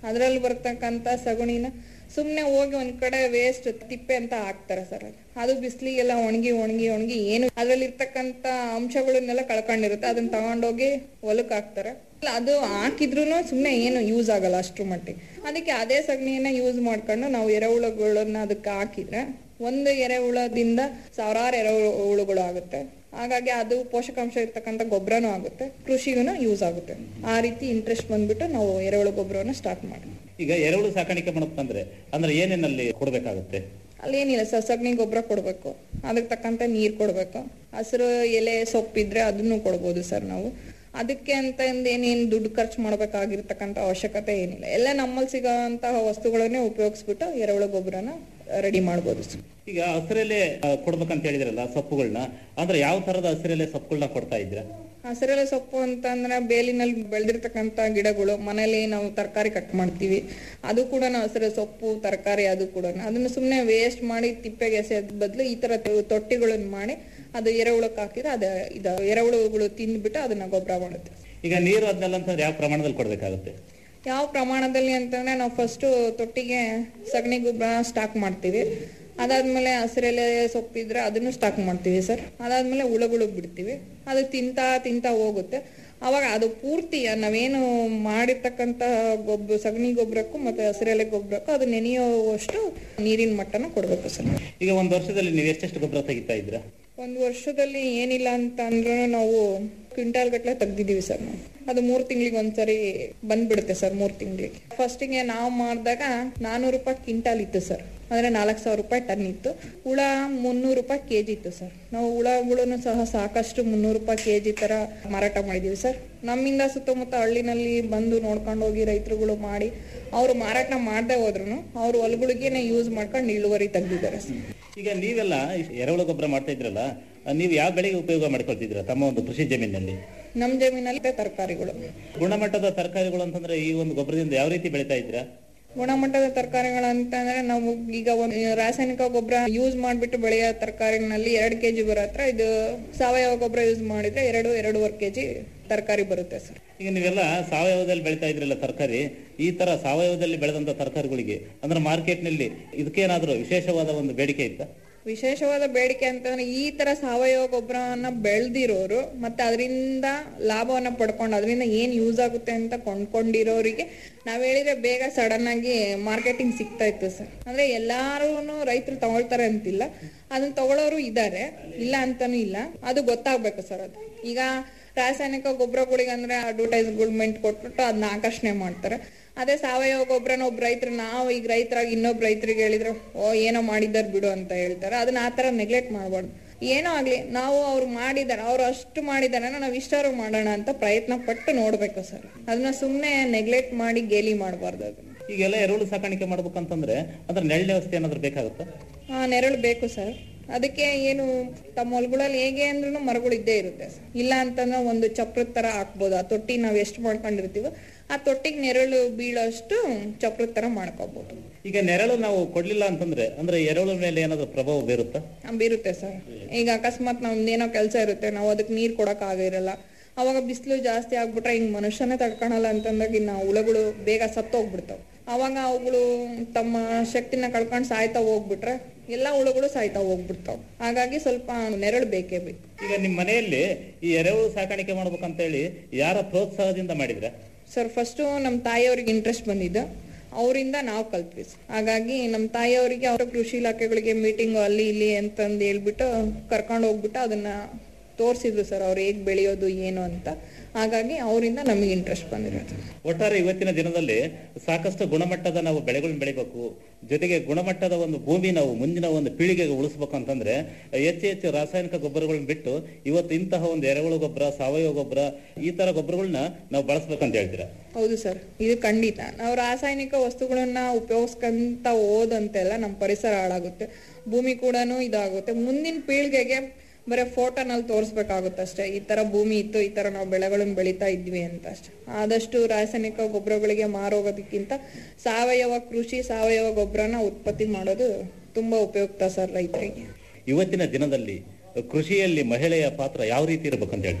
ಅದ್ರಲ್ಲಿ ಬರ್ತಕ್ಕಂತ ಸಗಣಿನ ಸುಮ್ನೆ ಹೋಗಿ ಒಂದ್ ಕಡೆ ವೇಸ್ಟ್ ತಿಪ್ಪೆ ಅಂತ ಹಾಕ್ತಾರೆ ಸರ್ ಅದು. ಅದು ಬಿಸಿಲಿಗೆಲ್ಲ ಒಣಗಿ ಒಣಗಿ ಒಣಗಿ ಏನು ಅದ್ರಲ್ಲಿ ಇರ್ತಕ್ಕಂತ ಅಂಶಗಳನ್ನೆಲ್ಲ ಕಳ್ಕೊಂಡಿರುತ್ತೆ ಅದನ್ನ ತಗೊಂಡೋಗಿ ಹೊಲಕ್ ಹಾಕ್ತಾರೆ ಇಲ್ಲ, ಅದು ಹಾಕಿದ್ರು ಸುಮ್ನೆ ಏನು ಯೂಸ್ ಆಗಲ್ಲ ಅಷ್ಟ್ರ ಮಟ್ಟಿಗೆ ಅದಕ್ಕೆ ಅದೇ ಸಗಣಿಯನ್ನ ಯೂಸ್ ಮಾಡ್ಕೊಂಡು ನಾವು ಎರೆಹುಳುಗಳನ್ನ ಅದಕ್ಕೆ ಹಾಕಿದ್ರೆ ಒಂದು ಎರೆಹುಳದಿಂದ ಸಾವಿರಾರು ಎರೆಹುಳುಗಳು ಆಗುತ್ತೆ ಹಾಗಾಗಿ ಅದು ಪೋಷಕಾಂಶ ಇರ್ತಕ್ಕಂಥ ಗೊಬ್ಬರನೂ ಆಗುತ್ತೆ ಕೃಷಿಗೂ ಯೂಸ್ ಆಗುತ್ತೆ ಆ ರೀತಿ ಇಂಟ್ರೆಸ್ಟ್ ಬಂದ್ಬಿಟ್ಟು ನಾವು ಎರೆಹುಳು ಗೊಬ್ಬರವನ್ನ ಸ್ಟಾರ್ಟ್ ಮಾಡಿ ಈಗ ಎರೆಹುಳು ಸಾಕಾಣಿಕೆ ಮಾಡಬೇಕಂದ್ರೆ ಅಂದ್ರೆ ಏನೇನಲ್ಲಿ ಕೊಡ್ಬೇಕಾಗುತ್ತೆ ಅಲ್ಲೇನಿಲ್ಲ ಸರ್ ಸಗಣಿ ಗೊಬ್ಬರ ಕೊಡ್ಬೇಕು ಅದಕ್ಕೆ ತಕ್ಕಂತೆ ನೀರ್ ಕೊಡ್ಬೇಕು ಹಸಿರು ಎಲೆ ಸೊಪ್ಪಿದ್ರೆ ಅದನ್ನು ಕೊಡ್ಬೋದು ಸರ್ ನಾವು ಅದಕ್ಕೆ ಅಂತ ಏನೇನು ದುಡ್ಡು ಖರ್ಚು ಮಾಡ್ಬೇಕಾಗಿರ್ತಕ್ಕಂಥ ಅವಶ್ಯಕತೆ ಏನಿಲ್ಲ ಎಲ್ಲ ನಮ್ಮಲ್ಲಿ ಸಿಗೋಂತಹ ವಸ್ತುಗಳನ್ನೇ ಉಪಯೋಗಿಸ್ಬಿಟ್ಟು ಎರೆಹುಳು ಗೊಬ್ಬರನ ರೆಡಿ ಮಾಡ್ಬೋದು ಸರ್ ಈಗ ಹಸಿರೆಲೆ ಆ, ಕೊಡ್ಬೇಕಂತ ಹೇಳಿದ್ರಲ್ಲ ಸೊಪ್ಪುಗಳನ್ನ ಅಂದ್ರೆ ಯಾವ ತರದ ಹಸಿರೆಲೆ ಸೊಪ್ಪುಗಳನ್ನ ಕೊಡ್ತಾ ಇದ್ರ ಹಸಿರೆಲೆ ಸೊಪ್ಪು ಅಂತಂದ್ರೆ ಬೇಲಿನಲ್ಲಿ ಬೆಳೆದಿರ್ತಕ್ಕಂಥ ಗಿಡಗಳು ಮನೇಲಿ ನಾವು ತರಕಾರಿ ಕಟ್ ಮಾಡ್ತೀವಿ ಅದು ಕೂಡ ಹಸಿರು ಸೊಪ್ಪು ತರಕಾರಿ ಅದು ಕೂಡ ಅದನ್ನ ಸುಮ್ಮನೆ ವೇಸ್ಟ್ ಮಾಡಿ ತಿಪ್ಪೆಗೆ ಎಸೆಯೋದ್ ಬದಲು ಈ ತರ ತೊಟ್ಟಿಗಳನ್ನ ಮಾಡಿ ಅದು ಎರೆಹುಳಕ್ಕೆ ಹಾಕಿದ್ರೆ ಅದ ಇದು ಎರೆಹುಳುಗಳು ತಿಂದ್ಬಿಟ್ಟು ಅದನ್ನ ಗೊಬ್ಬರ ಮಾಡುತ್ತೆ ಈಗ ನೀರು ಅದನ್ನೆಲ್ಲ ಅಂತಂದ್ರೆ ಯಾವ ಪ್ರಮಾಣದಲ್ಲಿ ಕೊಡ್ಬೇಕಾಗುತ್ತೆ ಯಾವ ಪ್ರಮಾಣದಲ್ಲಿ ಅಂತಂದ್ರೆ ನಾವು ಫಸ್ಟ್ ತೊಟ್ಟಿಗೆ ಸಗಣಿ ಗೊಬ್ಬರ ಸ್ಟಾಕ್ ಮಾಡ್ತೀವಿ ಅದಾದ್ಮೇಲೆ ಹಸಿರೆಲೆ ಸೊಪ್ಪಿದ್ರೆ ಅದನ್ನು ಸ್ಟಾಕ್ ಮಾಡ್ತೀವಿ ಸರ್ ಅದಾದ್ಮೇಲೆ ಹುಳುಗಳು ಬಿಡ್ತೀವಿ ಅದು ತಿಂತಾ ತಿಂತಾ ಹೋಗುತ್ತೆ ಅವಾಗ ಅದು ಪೂರ್ತಿ ನಾವೇನು ಮಾಡಿರ್ತಕ್ಕಂತ ಗೊಬ್ಬರ ಸಗಣಿ ಗೊಬ್ಬರಕ್ಕೂ ಮತ್ತೆ ಹಸಿರೆಲೆ ಗೊಬ್ಬರಕ್ಕೂ ಅದು ನೆನೆಯುವಷ್ಟು ನೀರಿನ ಮಟ್ಟನ ಕೊಡ್ಬೇಕು ಸರ್ ಈಗ ಒಂದ್ ವರ್ಷದಲ್ಲಿ ನೀವು ಎಷ್ಟೆಷ್ಟು ಗೊಬ್ಬರ ತೆಗಿತಾ ಇದ್ರ ಒಂದು ವರ್ಷದಲ್ಲಿ ಏನಿಲ್ಲ ಅಂತ ಅಂದ್ರೂ ನಾವು ಕ್ವಿಂಟಾಲ್ ಗಟ್ಲೆ ತೆಗ್ದಿದೀವಿ ಸರ್ ನಾವು ಅದು ಮೂರ್ ತಿಂಗಳಿಗೆ ಒಂದ್ಸರಿ ಬಂದ್ಬಿಡುತ್ತೆ ಸರ್ ಮೂರ್ ತಿಂಗಳಿಗೆ ಫಸ್ಟಿಗೆ ನಾವು ಮಾಡಿದಾಗ ನಾನೂರು ರೂಪಾಯಿ ಕ್ವಿಂಟಾಲ್ ಇತ್ತು ಸರ್ ಅಂದ್ರೆ ನಾಲ್ಕು ಸಾವಿರ ರೂಪಾಯಿ ಟನ್ ಇತ್ತು ಹುಳ ಮುನ್ನೂರು ರೂಪಾಯಿ ಕೆಜಿ ಇತ್ತು ಸರ್ ನಾವು ಹುಳಗಳನ್ನು ಸಹ ಸಾಕಷ್ಟು ಮುನ್ನೂರು ರೂಪಾಯಿ ಕೆಜಿ ತರ ಮಾರಾಟ ಮಾಡಿದೀವಿ ಸರ್ ನಮ್ಮಿಂದ ಸುತ್ತಮುತ್ತ ಹಳ್ಳಿನಲ್ಲಿ ಬಂದು ನೋಡ್ಕೊಂಡು ಹೋಗಿ ರೈತರುಗಳು ಮಾಡಿ ಅವರು ಮಾರಾಟ ಮಾಡದೆ ಹೋದ್ರು ಅವ್ರ ಹೊಲಗಳಿಗೇನೆ ಯೂಸ್ ಮಾಡ್ಕೊಂಡು ಇಳುವರಿ ತೆಗ್ದಿದ್ದಾರೆ ಸರ್ ಈಗ ನೀವೆಲ್ಲ ಇಷ್ಟ್ ಎರೆಹುಳು ಗೊಬ್ಬರ ಮಾಡ್ತಾ ಇದ್ರಲ್ಲ ಆ, ನೀವು ಯಾವ ಬೆಳೆಗೆ ಉಪಯೋಗ ಮಾಡ್ಕೊಳ್ತಿದ್ರ ತಮ್ಮ ಒಂದು ಕೃಷಿ ಜಮೀನಿನಲ್ಲಿ ನಮ್ ಜಮೀನಲ್ಲಿ ತರಕಾರಿಗಳು ಗುಣಮಟ್ಟದ ತರಕಾರಿಗಳು ಅಂತಂದ್ರೆ ಈ ಒಂದು ಗೊಬ್ಬರದಿಂದ ಯಾವ ರೀತಿ ಬೆಳಿತಾ ಇದ್ರ ಗುಣಮಟ್ಟದ ತರಕಾರಿಗಳು ಅಂತಂದ್ರೆ ನಾವು ಈಗ ಒಂದು ರಾಸಾಯನಿಕ ಗೊಬ್ಬರ ಯೂಸ್ ಮಾಡ್ಬಿಟ್ಟು ಬೆಳೆಯೋ ತರಕಾರಿನಲ್ಲಿ ಎರಡು ಕೆಜಿ ಬರೋ ಹತ್ರ ಇದು ಸಾವಯವ ಗೊಬ್ಬರ ಯೂಸ್ ಮಾಡಿದ್ರೆ ಎರಡು ಎರಡೂವರೆ ಕೆಜಿ ತರಕಾರಿ ಬರುತ್ತೆ ಸರ್ ಈಗ ನೀವೆಲ್ಲ ಸಾವಯವದಲ್ಲಿ ಬೆಳಿತಾ ಇದ್ರಲ್ಲ ತರಕಾರಿ ಈ ತರ ಸಾವಯವದಲ್ಲಿ ಬೆಳೆದಂತ ತರಕಾರಿಗಳಿಗೆ ಅಂದ್ರೆ ಮಾರ್ಕೆಟ್ನಲ್ಲಿ ಇದಕ್ಕೇನಾದ್ರೂ ವಿಶೇಷವಾದ ಒಂದು ಬೇಡಿಕೆ ಇತ್ತ ವಿಶೇಷವಾದ ಬೇಡಿಕೆ ಅಂತಂದ್ರೆ ಈ ತರ ಸಾವಯವ ಗೊಬ್ಬರವನ್ನ ಬೆಳೆದಿರೋರು ಮತ್ತೆ ಅದರಿಂದ ಲಾಭವನ್ನ ಪಡ್ಕೊಂಡು ಅದರಿಂದ ಏನ್ ಯೂಸ್ ಆಗುತ್ತೆ ಅಂತ ಕೊಂಡ್ಕೊಂಡಿರೋರಿಗೆ ನಾವ್ ಹೇಳಿದ್ರೆ ಬೇಗ ಸಡನ್ ಆಗಿ ಮಾರ್ಕೆಟಿಂಗ್ ಸಿಗ್ತಾ ಇತ್ತು ಸರ್ ಅಂದ್ರೆ ಎಲ್ಲಾರು ರೈತರು ತಗೊಳ್ತಾರೆ ಅಂತಿಲ್ಲ ಅದನ್ನ ತಗೊಳ್ಳೋರು ಇದ್ದಾರೆ ಇಲ್ಲ ಅಂತಾನು ಇಲ್ಲ ಅದು ಗೊತ್ತಾಗ್ಬೇಕು ಸರ್ ಅದು ಈಗ ರಾಸಾಯನಿಕ ಗೊಬ್ಬರಗಳಿಗೆ ಅಂದ್ರೆ ಅಡ್ವರ್ಟೈಸ್ಮೆಂಟ್ ಕೊಟ್ಬಿಟ್ಟು ಅದನ್ನ ಆಕರ್ಷಣೆ ಮಾಡ್ತಾರೆ ಅದೇ ಸಾವಯವ ಗೊಬ್ಬರನ ಒಬ್ಬ ರೈತರು ನಾವು ಈಗ ರೈತರಾಗಿ ಇನ್ನೊಬ್ಬ ರೈತರಿಗೆ ಹೇಳಿದ್ರೆ ಓ ಏನೋ ಮಾಡಿದಾರ್ ಬಿಡು ಅಂತ ಹೇಳ್ತಾರೆ ಅದನ್ನ ಆ ತರ ನೆಗ್ಲೆಕ್ಟ್ ಮಾಡಬಾರ್ದು ಏನೋ ಆಗ್ಲಿ ನಾವು ಅವ್ರು ಮಾಡಿದಾರೆ ಅವ್ರು ಅಷ್ಟು ಮಾಡಿದಾರೆ ನಾವು ಇಷ್ಟಾರು ಮಾಡೋಣ ಅಂತ ಪ್ರಯತ್ನ ಪಟ್ಟು ನೋಡ್ಬೇಕು ಸರ್ ಅದನ್ನ ಸುಮ್ನೆ ನೆಗ್ಲೆಕ್ಟ್ ಮಾಡಿ ಗೇಲಿ ಮಾಡಬಾರ್ದು ಅದನ್ನ ಈಗೆಲ್ಲ ಎರೆಹುಳು ಸಾಕಾಣಿಕೆ ಮಾಡ್ಬೇಕಂತಂದ್ರೆ ಅಂದ್ರೆ ನೆರಳು ವ್ಯವಸ್ಥೆ ಏನಾದ್ರು ಬೇಕಾಗುತ್ತಾ ಆ, ನೆರಳು ಬೇಕು ಸರ್ ಅದಕ್ಕೆ ಏನು ತಮ್ಮ ಹೊಲಗಳಲ್ಲಿ ಹೇಗೆ ಅಂದ್ರೂ ಮರಗಳು ಇದ್ದೇ ಇರುತ್ತೆ sir. ಇಲ್ಲ ಅಂತಂದ್ರೆ ಒಂದು ಚಪ್ರದ ತರ ಹಾಕ್ಬೋದು ಆ ತೊಟ್ಟಿ ನಾವ್ ಎಷ್ಟು ಮಾಡ್ಕೊಂಡಿರ್ತೀವೋ ಆ ತೊಟ್ಟಿಗೆ ನೆರಳು ಬೀಳೋಷ್ಟು ಚಪ್ರದ ತರ ಮಾಡ್ಕೋಬಹುದು ಈಗ ನೆರಳು ನಾವು ಕೊಡ್ಲಿಲ್ಲ ಅಂತಂದ್ರೆ ಅಂದ್ರೆ ಎರೆಹುಳು ಮೇಲೆ ಏನಾದ್ರು ಪ್ರಭಾವ ಬೀರುತ್ತಾ ಬೀರುತ್ತೆ ಸರ್ ಈಗ ಅಕಸ್ಮಾತ್ ನಮ್ದು ಏನೋ ಕೆಲಸ ಇರುತ್ತೆ ನಾವು ಅದಕ್ಕೆ ನೀರ್ ಕೊಡಕ್ ಆಗಿರಲ್ಲ ಅವಾಗ ಬಿಸಿಲು ಜಾಸ್ತಿ ಆಗ್ಬಿಟ್ರೆ ಹಿಂಗ್ ಮನುಷ್ಯನೇ ತಡ್ಕೊಳಲ್ಲ ಅಂತಂದಾಗ ಇನ್ನು ಹುಳುಗಳು ಬೇಗ ಸತ್ತೋಗ್ಬಿಡ್ತಾವ ಅವಾಗ ಅವುಗಳು ತಮ್ಮ ಶಕ್ತಿನ ಕಳ್ಕೊಂಡು ಸಾಯ್ತಾ ಹೋಗ್ಬಿಟ್ರೆ ಎಲ್ಲಾ ಹುಳುಗಳು ಸಾಯ್ತಾ ಹೋಗ್ಬಿಡ್ತಾವ ಹಾಗಾಗಿ ಸ್ವಲ್ಪ ನೆರಳು ಬೇಕೇ ಬೇಕು ಈಗ ನಿಮ್ ಮನೆಯಲ್ಲಿ ಈ ಎರೆಹುಳು ಸಾಕಾಣಿಕೆ ಮಾಡ್ಬೇಕಂತ ಹೇಳಿ ಯಾರ ಪ್ರೋತ್ಸಾಹದಿಂದ ಮಾಡಿದ್ರ ಸರ್ ಫಸ್ಟ್ ನಮ್ಮ ತಾಯಿಯವ್ರಿಗೆ ಇಂಟ್ರೆಸ್ಟ್ ಬಂದಿದ್ದು ಅವರಿಂದ ನಾವು ಕಲ್ತ್ವಿ sir. ಹಾಗಾಗಿ ನಮ್ಮ ತಾಯಿಯವರಿಗೆ ಅವರ ಕೃಷಿ ಇಲಾಖೆಗಳಿಗೆ ಮೀಟಿಂಗ್ ಅಲ್ಲಿ ಇಲ್ಲಿ ಅಂತಂದು ಹೇಳ್ಬಿಟ್ಟು ಕರ್ಕೊಂಡು ಹೋಗ್ಬಿಟ್ಟು ಅದನ್ನ ತೋರಿಸಿದ್ರು ಸರ್ ಅವ್ರು ಹೇಗ್ ಬೆಳೆಯೋದು ಏನು ಅಂತ ಹಾಗಾಗಿ ಅವರಿಂದ ನಮಗೆ ಇಂಟ್ರೆಸ್ಟ್ ಬಂದಿರೋದು ಒಟ್ಟಾರೆ ಇವತ್ತಿನ ದಿನದಲ್ಲಿ ಸಾಕಷ್ಟು ಗುಣಮಟ್ಟದ ನಾವು ಬೆಳೆಗಳನ್ನ ಬೆಳಿಬೇಕು ಜೊತೆಗೆ ಗುಣಮಟ್ಟದ ಒಂದು ಭೂಮಿ ನಾವು ಮುಂದಿನ ಒಂದು ಪೀಳಿಗೆಗೆ ಉಳಿಸ್ಬೇಕು ಅಂತಂದ್ರೆ ಹೆಚ್ಚು ಹೆಚ್ಚು ರಾಸಾಯನಿಕ ಗೊಬ್ಬರಗಳನ್ನ ಬಿಟ್ಟು ಇವತ್ತು ಇಂತಹ ಒಂದು ಎರೆಹುಳು ಗೊಬ್ಬರ ಸಾವಯವ ಗೊಬ್ಬರ ಈ ತರ ಗೊಬ್ಬರಗಳನ್ನ ನಾವು ಬಳಸ್ಬೇಕಂತ ಹೇಳ್ತೀರಾ ಹೌದು ಸರ್ ಇದು ಖಂಡಿತ ನಾವು ರಾಸಾಯನಿಕ ವಸ್ತುಗಳನ್ನ ಉಪಯೋಗಿಸ್ಕೊಂತ ಹೋದಂತೆಲ್ಲ ನಮ್ಮ ಪರಿಸರ ಹಾಳಾಗುತ್ತೆ ಭೂಮಿ ಕೂಡ ಇದಾಗುತ್ತೆ ಮುಂದಿನ ಪೀಳಿಗೆಗೆ ಬರೀ ಫೋಟೋನಲ್ಲಿ ತೋರಿಸ್ಬೇಕಾಗುತ್ತೆ ಅಷ್ಟೇ ಈ ತರ ಭೂಮಿ ಇತ್ತು ಈ ತರ ನಾವು ಬೆಳೆಗಳನ್ನ ಬೆಳೀತಾ ಇದ್ವಿ ಅಂತ ಅಷ್ಟೇ ಆದಷ್ಟು ರಾಸಾಯನಿಕ ಗೊಬ್ಬರಗಳಿಗೆ ಮಾರೋಗೋದಕ್ಕಿಂತ ಸಾವಯವ ಕೃಷಿ ಸಾವಯವ ಗೊಬ್ಬರನ ಉತ್ಪತ್ತಿ ಮಾಡೋದು ತುಂಬಾ ಉಪಯುಕ್ತ ಸರ್ ರೈತರಿಗೆ ಇವತ್ತಿನ ದಿನದಲ್ಲಿ ಕೃಷಿಯಲ್ಲಿ ಮಹಿಳೆಯ ಪಾತ್ರ ಯಾವ ರೀತಿ ಇರ್ಬೇಕಂತ ಹೇಳ್ತೀರಾ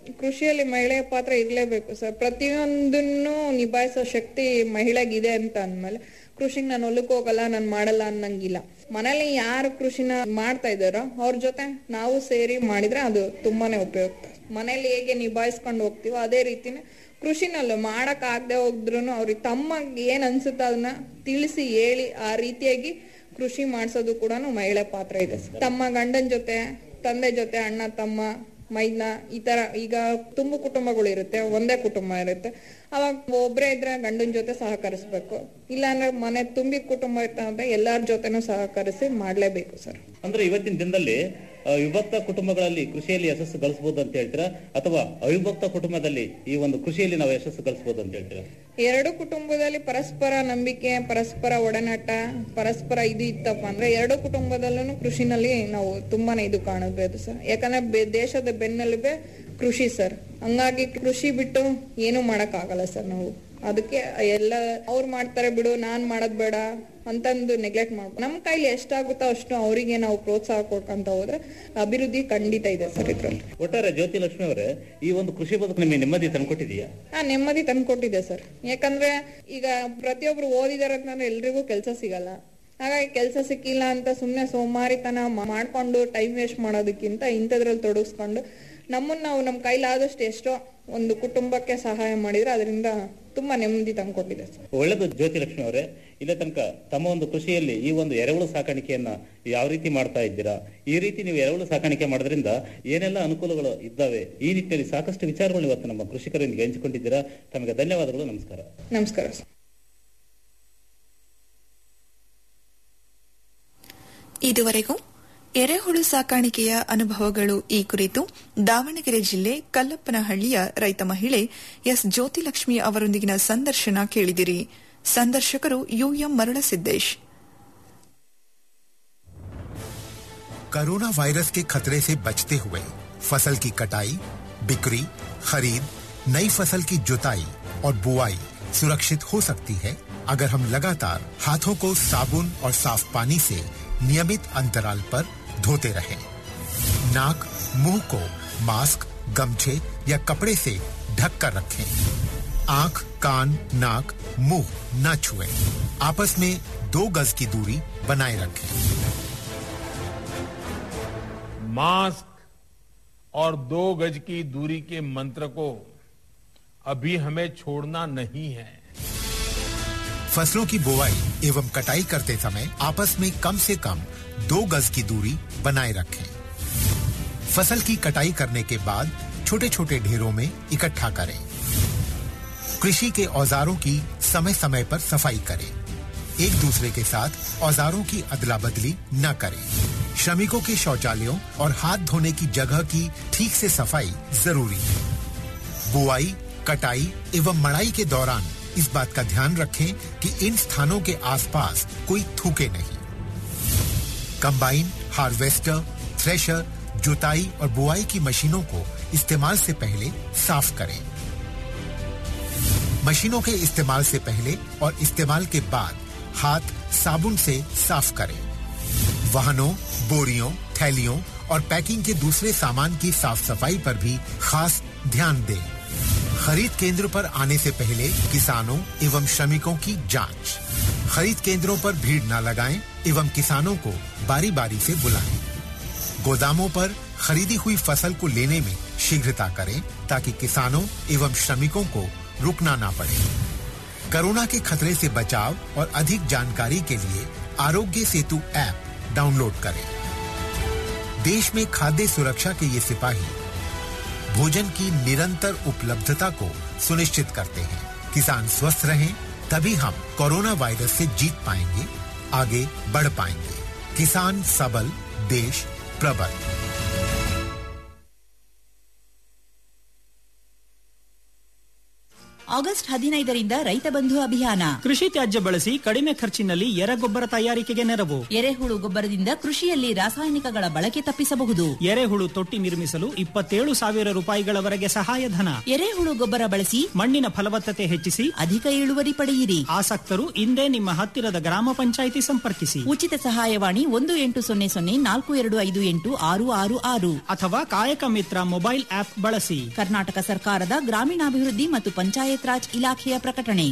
ಕೃಷಿಯಲ್ಲಿ ಮಹಿಳೆಯ ಪಾತ್ರ ಇರಲೇಬೇಕು ಸರ್ ಪ್ರತಿಯೊಂದನ್ನು ನಿಭಾಯಿಸೋ ಶಕ್ತಿ ಮಹಿಳೆಗಿದೆ ಅಂತ ಅಂದ್ಮೇಲೆ ಕೃಷಿಗೆ ನಾನು ಹೊಲಕ್ಕೆ ಹೋಗಲ್ಲ ನಾನು ಮಾಡಲ್ಲ ಅನ್ನಂಗಿಲ್ಲ ಮನೇಲಿ ಯಾರು ಕೃಷಿನ ಮಾಡ್ತಾ ಇದ್ದಾರೋ ಅವ್ರ ಜೊತೆ ನಾವು ಸೇರಿ ಮಾಡಿದ್ರೆ ಅದು ತುಂಬಾನೇ ಉಪಯುಕ್ತ ಮನೇಲಿ ಹೇಗೆ ನಿಭಾಯಿಸ್ಕೊಂಡು ಹೋಗ್ತೀವೋ ಅದೇ ರೀತಿನೇ ಕೃಷಿನಲ್ಲೂ ಮಾಡಕ್ ಆಗದೆ ಹೋದ್ರು ಅವ್ರಿಗೆ ತಮ್ಮಗೆ ಏನ್ ಅನ್ಸುತ್ತೋ ಅದನ್ನ ತಿಳಿಸಿ ಹೇಳಿ ಆ ರೀತಿಯಾಗಿ ಕೃಷಿ ಮಾಡಿಸೋದು ಕೂಡ ಮಹಿಳೆ ಪಾತ್ರ ಇದೆ ಸರ್. ತಮ್ಮ ಗಂಡನ ಜೊತೆ ತಂದೆ ಜೊತೆ ಅಣ್ಣ ತಮ್ಮ ಮೈದ್ನ ಈ ತರ ಈಗ ತುಂಬು ಕುಟುಂಬಗಳು ಇರುತ್ತೆ ಒಂದೇ ಕುಟುಂಬ ಇರುತ್ತೆ ಅವಾಗ ಒಬ್ರೇ ಇದ್ರೆ ಗಂಡನ ಜೊತೆ ಸಹಕರಿಸ್ಬೇಕು ಇಲ್ಲಾಂದ್ರೆ ಮನೆ ತುಂಬಿ ಕುಟುಂಬ ಇರ್ತಾ ಅಂದ್ರೆ ಎಲ್ಲಾರ ಜೊತೆನೂ ಸಹಕರಿಸಿ ಮಾಡ್ಲೇಬೇಕು ಸರ್ ಅಂದ್ರೆ ಇವತ್ತಿನ ದಿನದಲ್ಲಿ ಆ, ವಿಭಕ್ತ ಕುಟುಂಬಗಳಲ್ಲಿ ಕೃಷಿಯಲ್ಲಿ ಯಶಸ್ಸು ಗಳಿಸಬಹುದು ಅಂತ ಹೇಳ್ತೀರಾ ಅಥವಾ ಅವಿಭಕ್ತ ಕುಟುಂಬದಲ್ಲಿ ಈ ಒಂದು ಕೃಷಿಯಲ್ಲಿ ನಾವು ಯಶಸ್ಸು ಗಳಿಸಬಹುದು ಅಂತ ಹೇಳ್ತೀರಾ ಎರಡು ಕುಟುಂಬದಲ್ಲಿ ಪರಸ್ಪರ ನಂಬಿಕೆ ಪರಸ್ಪರ ಒಡನಾಟ ಪರಸ್ಪರ ಇದು ಇತ್ತಪ್ಪ ಅಂದ್ರೆ ಎರಡು ಕುಟುಂಬದಲ್ಲೂ ಕೃಷಿನಲ್ಲಿ ನಾವು ತುಂಬಾನೇ ಇದು ಕಾಣಬಹುದು ಸರ್ ಯಾಕಂದ್ರೆ ಬೆ- ದೇಶದ ಬೆನ್ನೆಲುಬೆ ಕೃಷಿ ಸರ್ ಹಂಗಾಗಿ ಕೃಷಿ ಬಿಟ್ಟು ಏನು ಮಾಡಕ್ ಆಗಲ್ಲ ಸರ್ ನಾವು ಅದಕ್ಕೆ ಎಲ್ಲ ಅವ್ರು ಮಾಡ್ತಾರೆ ಬಿಡು ನಾನ್ ಮಾಡೋದ್ ಬೇಡ ಅಂತಂದು ನೆಗ್ಲೆಕ್ಟ್ ಮಾಡ್ಕೊ ನಮ್ ಕೈಲಿ ಎಷ್ಟಾಗುತ್ತೋ ಅಷ್ಟು ಅವರಿಗೆ ನಾವು ಪ್ರೋತ್ಸಾಹ ಕೊಡ್ಕೊಂತ ಹೋದ್ರೆ ಅಭಿವೃದ್ಧಿ ಖಂಡಿತ ಇದೆ ಸರ್ ಇದ್ರಲ್ಲಿ ಒಟ್ಟಾರೆ ಜ್ಯೋತಿ ಲಕ್ಷ್ಮಿ ಅವರೇ ಈ ಒಂದು ಕೃಷಿ ಬದುಕು ನಿಮಗೆ ನೆಮ್ಮದಿ ತಂದ್ಕೊಟ್ಟಿದೆಯಾ ಹಾ ನೆಮ್ಮದಿ ತಂದ್ಕೊಟ್ಟಿದೆ ಸರ್ ಯಾಕಂದ್ರೆ ಈಗ ಪ್ರತಿಯೊಬ್ರು ಓದಿದಾರೆ ಅಂತಂದ್ರೆ ಎಲ್ರಿಗೂ ಕೆಲಸ ಸಿಗಲ್ಲ ಹಾಗಾಗಿ ಕೆಲಸ ಸಿಕ್ಕಿಲ್ಲ ಅಂತ ಸುಮ್ನೆ ಸೋಮಾರಿತನ ಮಾ- ಮಾಡ್ಕೊಂಡು ಟೈಮ್ ವೇಸ್ಟ್ ಮಾಡೋದಕ್ಕಿಂತ ಇಂಥದ್ರಲ್ಲಿ ತೊಡಗಿಸ್ಕೊಂಡು ನಮ್ಮನ್ನ ನಾವು ನಮ್ಮ ಕೈಲಾದಷ್ಟು ಎಷ್ಟೋ ಒಂದು ಕುಟುಂಬಕ್ಕೆ ಸಹಾಯ ಮಾಡಿದ್ರೆ ಅದರಿಂದ ತುಂಬಾ ನೆಮ್ಮದಿ ತಂದ್ಕೊಟ್ಟಿದೆ ಸರ್ ಒಳ್ಳೆದು ಜ್ಯೋತಿ ಲಕ್ಷ್ಮಿ ಅವರೇ ಇಲ್ಲೇ ತನಕ ತಮ್ಮ ಒಂದು ಕೃಷಿಯಲ್ಲಿ ಈ ಒಂದು ಎರೆಹುಳು ಸಾಕಾಣಿಕೆಯನ್ನ ಯಾವ ರೀತಿ ಮಾಡ್ತಾ ಇದ್ದೀರಾ ಈ ರೀತಿ ನೀವು ಎರೆಹುಳು ಸಾಕಾಣಿಕೆ ಮಾಡೋದ್ರಿಂದ ಏನೆಲ್ಲ ಅನುಕೂಲಗಳು ಇದ್ದಾವೆ ಈ ನಿಟ್ಟಿನಲ್ಲಿ ಸಾಕಷ್ಟು ವಿಚಾರಗಳು ಇವತ್ತು ನಮ್ಮ ಕೃಷಿಕರೊಂದಿಗೆ ಹಂಚಿಕೊಂಡಿದ್ದೀರಾ ತಮಗೆ ಧನ್ಯವಾದಗಳು ನಮಸ್ಕಾರ ನಮಸ್ಕಾರ ಸರ್ ಇದುವರೆಗೂ ಎರೆಹುಳು ಸಾಕಾಣಿಕೆಯ ಅನುಭವಗಳು ಈ ಕುರಿತು ದಾವಣಗೆರೆ ಜಿಲ್ಲೆ ಕಲ್ಲಪ್ಪನಹಳ್ಳಿಯ ರೈತ ಮಹಿಳೆ ಎಸ್ ಜ್ಯೋತಿಲಕ್ಷ್ಮಿ ಅವರೊಂದಿಗಿನ ಸಂದರ್ಶನ ಕೇಳಿದಿರಿ ಸಂದರ್ಶಕರು ಯುಎಂ ಮರಳಸಿದ್ದೇಶ್ कोरोना वायरस के खतरे से बचते हुए फसल की कटाई बिक्री खरीद नई फसल की जुताई और बुआई सुरक्षित हो सकती है अगर हम लगातार हाथों को साबुन और साफ पानी से नियमित अंतराल पर धोते रहें। नाक मुंह को मास्क गमछे या कपड़े से ढक कर रखें आंख कान नाक मुंह न छुएं। आपस में दो गज की दूरी बनाए रखें मास्क और दो गज की दूरी के मंत्र को अभी हमें छोड़ना नहीं है फसलों की बुवाई एवं कटाई करते समय आपस में कम से कम दो गज की दूरी बनाए रखें फसल की कटाई करने के बाद छोटे छोटे ढेरों में इकट्ठा करें कृषि के औजारों की समय समय पर सफाई करें एक दूसरे के साथ औजारों की अदला बदली न करें श्रमिकों के शौचालयों और हाथ धोने की जगह की ठीक से सफाई जरूरी है बुआई कटाई एवं मड़ाई के दौरान इस बात का ध्यान रखें कि इन स्थानों के आसपास कोई थूके नहीं कंबाइन हार्वेस्टर थ्रेशर जुताई और बुआई की मशीनों को इस्तेमाल से पहले साफ करें मशीनों के इस्तेमाल से पहले और इस्तेमाल के बाद हाथ साबुन से साफ करें वाहनों बोरियों थैलियों और पैकिंग के दूसरे सामान की साफ सफाई पर भी खास ध्यान दें खरीद केंद्र पर आने से पहले किसानों एवं श्रमिकों की जांच खरीद केंद्रों पर भीड़ न लगाएं एवं किसानों को बारी बारी से बुलाएं गोदामों पर खरीदी हुई फसल को लेने में शीघ्रता करें ताकि किसानों एवं श्रमिकों को रुकना ना पड़े कोरोना के खतरे से बचाव और अधिक जानकारी के लिए आरोग्य सेतु ऐप डाउनलोड करें देश में खाद्य सुरक्षा के ये सिपाही भोजन की निरंतर उपलब्धता को सुनिश्चित करते हैं किसान स्वस्थ रहें तभी हम कोरोना वायरस से जीत पाएंगे आगे बढ़ पाएंगे किसान सबल देश प्रबल ಆ ಆಗಸ್ಟ್ ಹದಿನೈದರಿಂದ ರೈತ ಬಂಧು ಅಭಿಯಾನ ಕೃಷಿ ತ್ಯಾಜ್ಯ ಬಳಸಿ ಕಡಿಮೆ ಖರ್ಚಿನಲ್ಲಿ ಎರೆಗೊಬ್ಬರ ತಯಾರಿಕೆಗೆ ನೆರವು ಎರೆಹುಳು ಗೊಬ್ಬರದಿಂದ ಕೃಷಿಯಲ್ಲಿ ರಾಸಾಯನಿಕಗಳ ಬಳಕೆ ತಪ್ಪಿಸಬಹುದು ಎರೆಹುಳು ತೊಟ್ಟಿ ನಿರ್ಮಿಸಲು ಇಪ್ಪತ್ತೇಳು ಸಾವಿರ ರೂಪಾಯಿಗಳವರೆಗೆ ಸಹಾಯಧನ ಎರೆಹುಳು ಗೊಬ್ಬರ ಬಳಸಿ ಮಣ್ಣಿನ ಫಲವತ್ತತೆ ಹೆಚ್ಚಿಸಿ ಅಧಿಕ ಇಳುವರಿ ಪಡೆಯಿರಿ ಆಸಕ್ತರು ಇಂದೇ ನಿಮ್ಮ ಹತ್ತಿರದ ಗ್ರಾಮ ಪಂಚಾಯಿತಿ ಸಂಪರ್ಕಿಸಿ ಉಚಿತ ಸಹಾಯವಾಣಿ ಒಂದು ಎಂಟು ಸೊನ್ನೆ ಸೊನ್ನೆ ನಾಲ್ಕು ಎರಡು ಐದು ಎಂಟು ಆರು ಆರು ಆರು ಅಥವಾ ಕಾಯಕ ಮಿತ್ರ ಮೊಬೈಲ್ ಆಪ್ ಬಳಸಿ ಕರ್ನಾಟಕ ಸರ್ಕಾರದ ಗ್ರಾಮೀಣಾಭಿವೃದ್ಧಿ ಮತ್ತು ಪಂಚಾಯತ್ ರಾಜ್ ಇಲಾಖೆಯ ಪ್ರಕಟಣೆ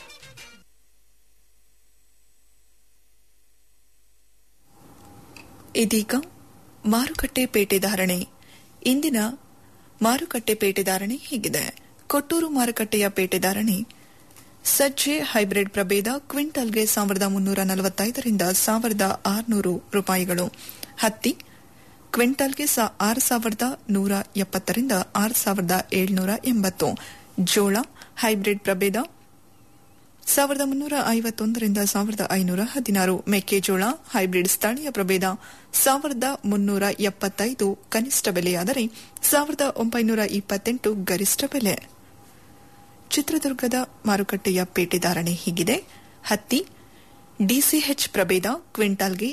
ಇದೀಗ ಮಾರುಕಟ್ಟೆ ಪೇಟೆ ಧಾರಣೆ ಇಂದಿನ ಮಾರುಕಟ್ಟೆ ಪೇಟೆ ಧಾರಣೆ ಹೀಗಿದೆ ಕೊಟ್ಟೂರು ಮಾರುಕಟ್ಟೆಯ ಪೇಟೆ ಧಾರಣೆ ಸಜ್ಜೆ ಹೈಬ್ರಿಡ್ ಪ್ರಭೇದ ಕ್ವಿಂಟಲ್ಗೆ ಸಾವಿರದ ಮುನ್ನೂರ ನಲವತ್ತೈದರಿಂದ ಸಾವಿರದ ಆರುನೂರು ರೂಪಾಯಿಗಳು ಹತ್ತಿ ಕ್ವಿಂಟಲ್ಗೆ ಆರು ಸಾವಿರದ ನೂರ ಎಪ್ಪತ್ತರಿಂದ ಆರು ಸಾವಿರದ ಏಳ್ನೂರ ಎಂಬತ್ತು ಜೋಳ ಹೈಬ್ರಿಡ್ ಪ್ರಭೇದ ಸಾವಿರದ ಮುನ್ನೂರ ಐವತ್ತೊಂದರಿಂದ ಸಾವಿರದ ಐನೂರ ಹದಿನಾರು ಮೆಕ್ಕೆಜೋಳ ಹೈಬ್ರಿಡ್ ಸ್ಥಳೀಯ ಪ್ರಭೇದ ಸಾವಿರದ ಮುನ್ನೂರ ಎಪ್ಪತ್ತೈದು ಕನಿಷ್ಠ ಬೆಲೆಯಾದರೆ ಸಾವಿರದ ಒಂಬೈನೂರ ಇಪ್ಪತ್ತೆಂಟು ಗರಿಷ್ಠ ಬೆಲೆ ಚಿತ್ರದುರ್ಗದ ಮಾರುಕಟ್ಟೆಯ ಪೇಟೆ ಧಾರಣೆ ಹೀಗಿದೆ ಹತ್ತಿ ಡಿಸಿಎಚ್ ಪ್ರಭೇದ ಕ್ವಿಂಟಾಲ್ಗೆ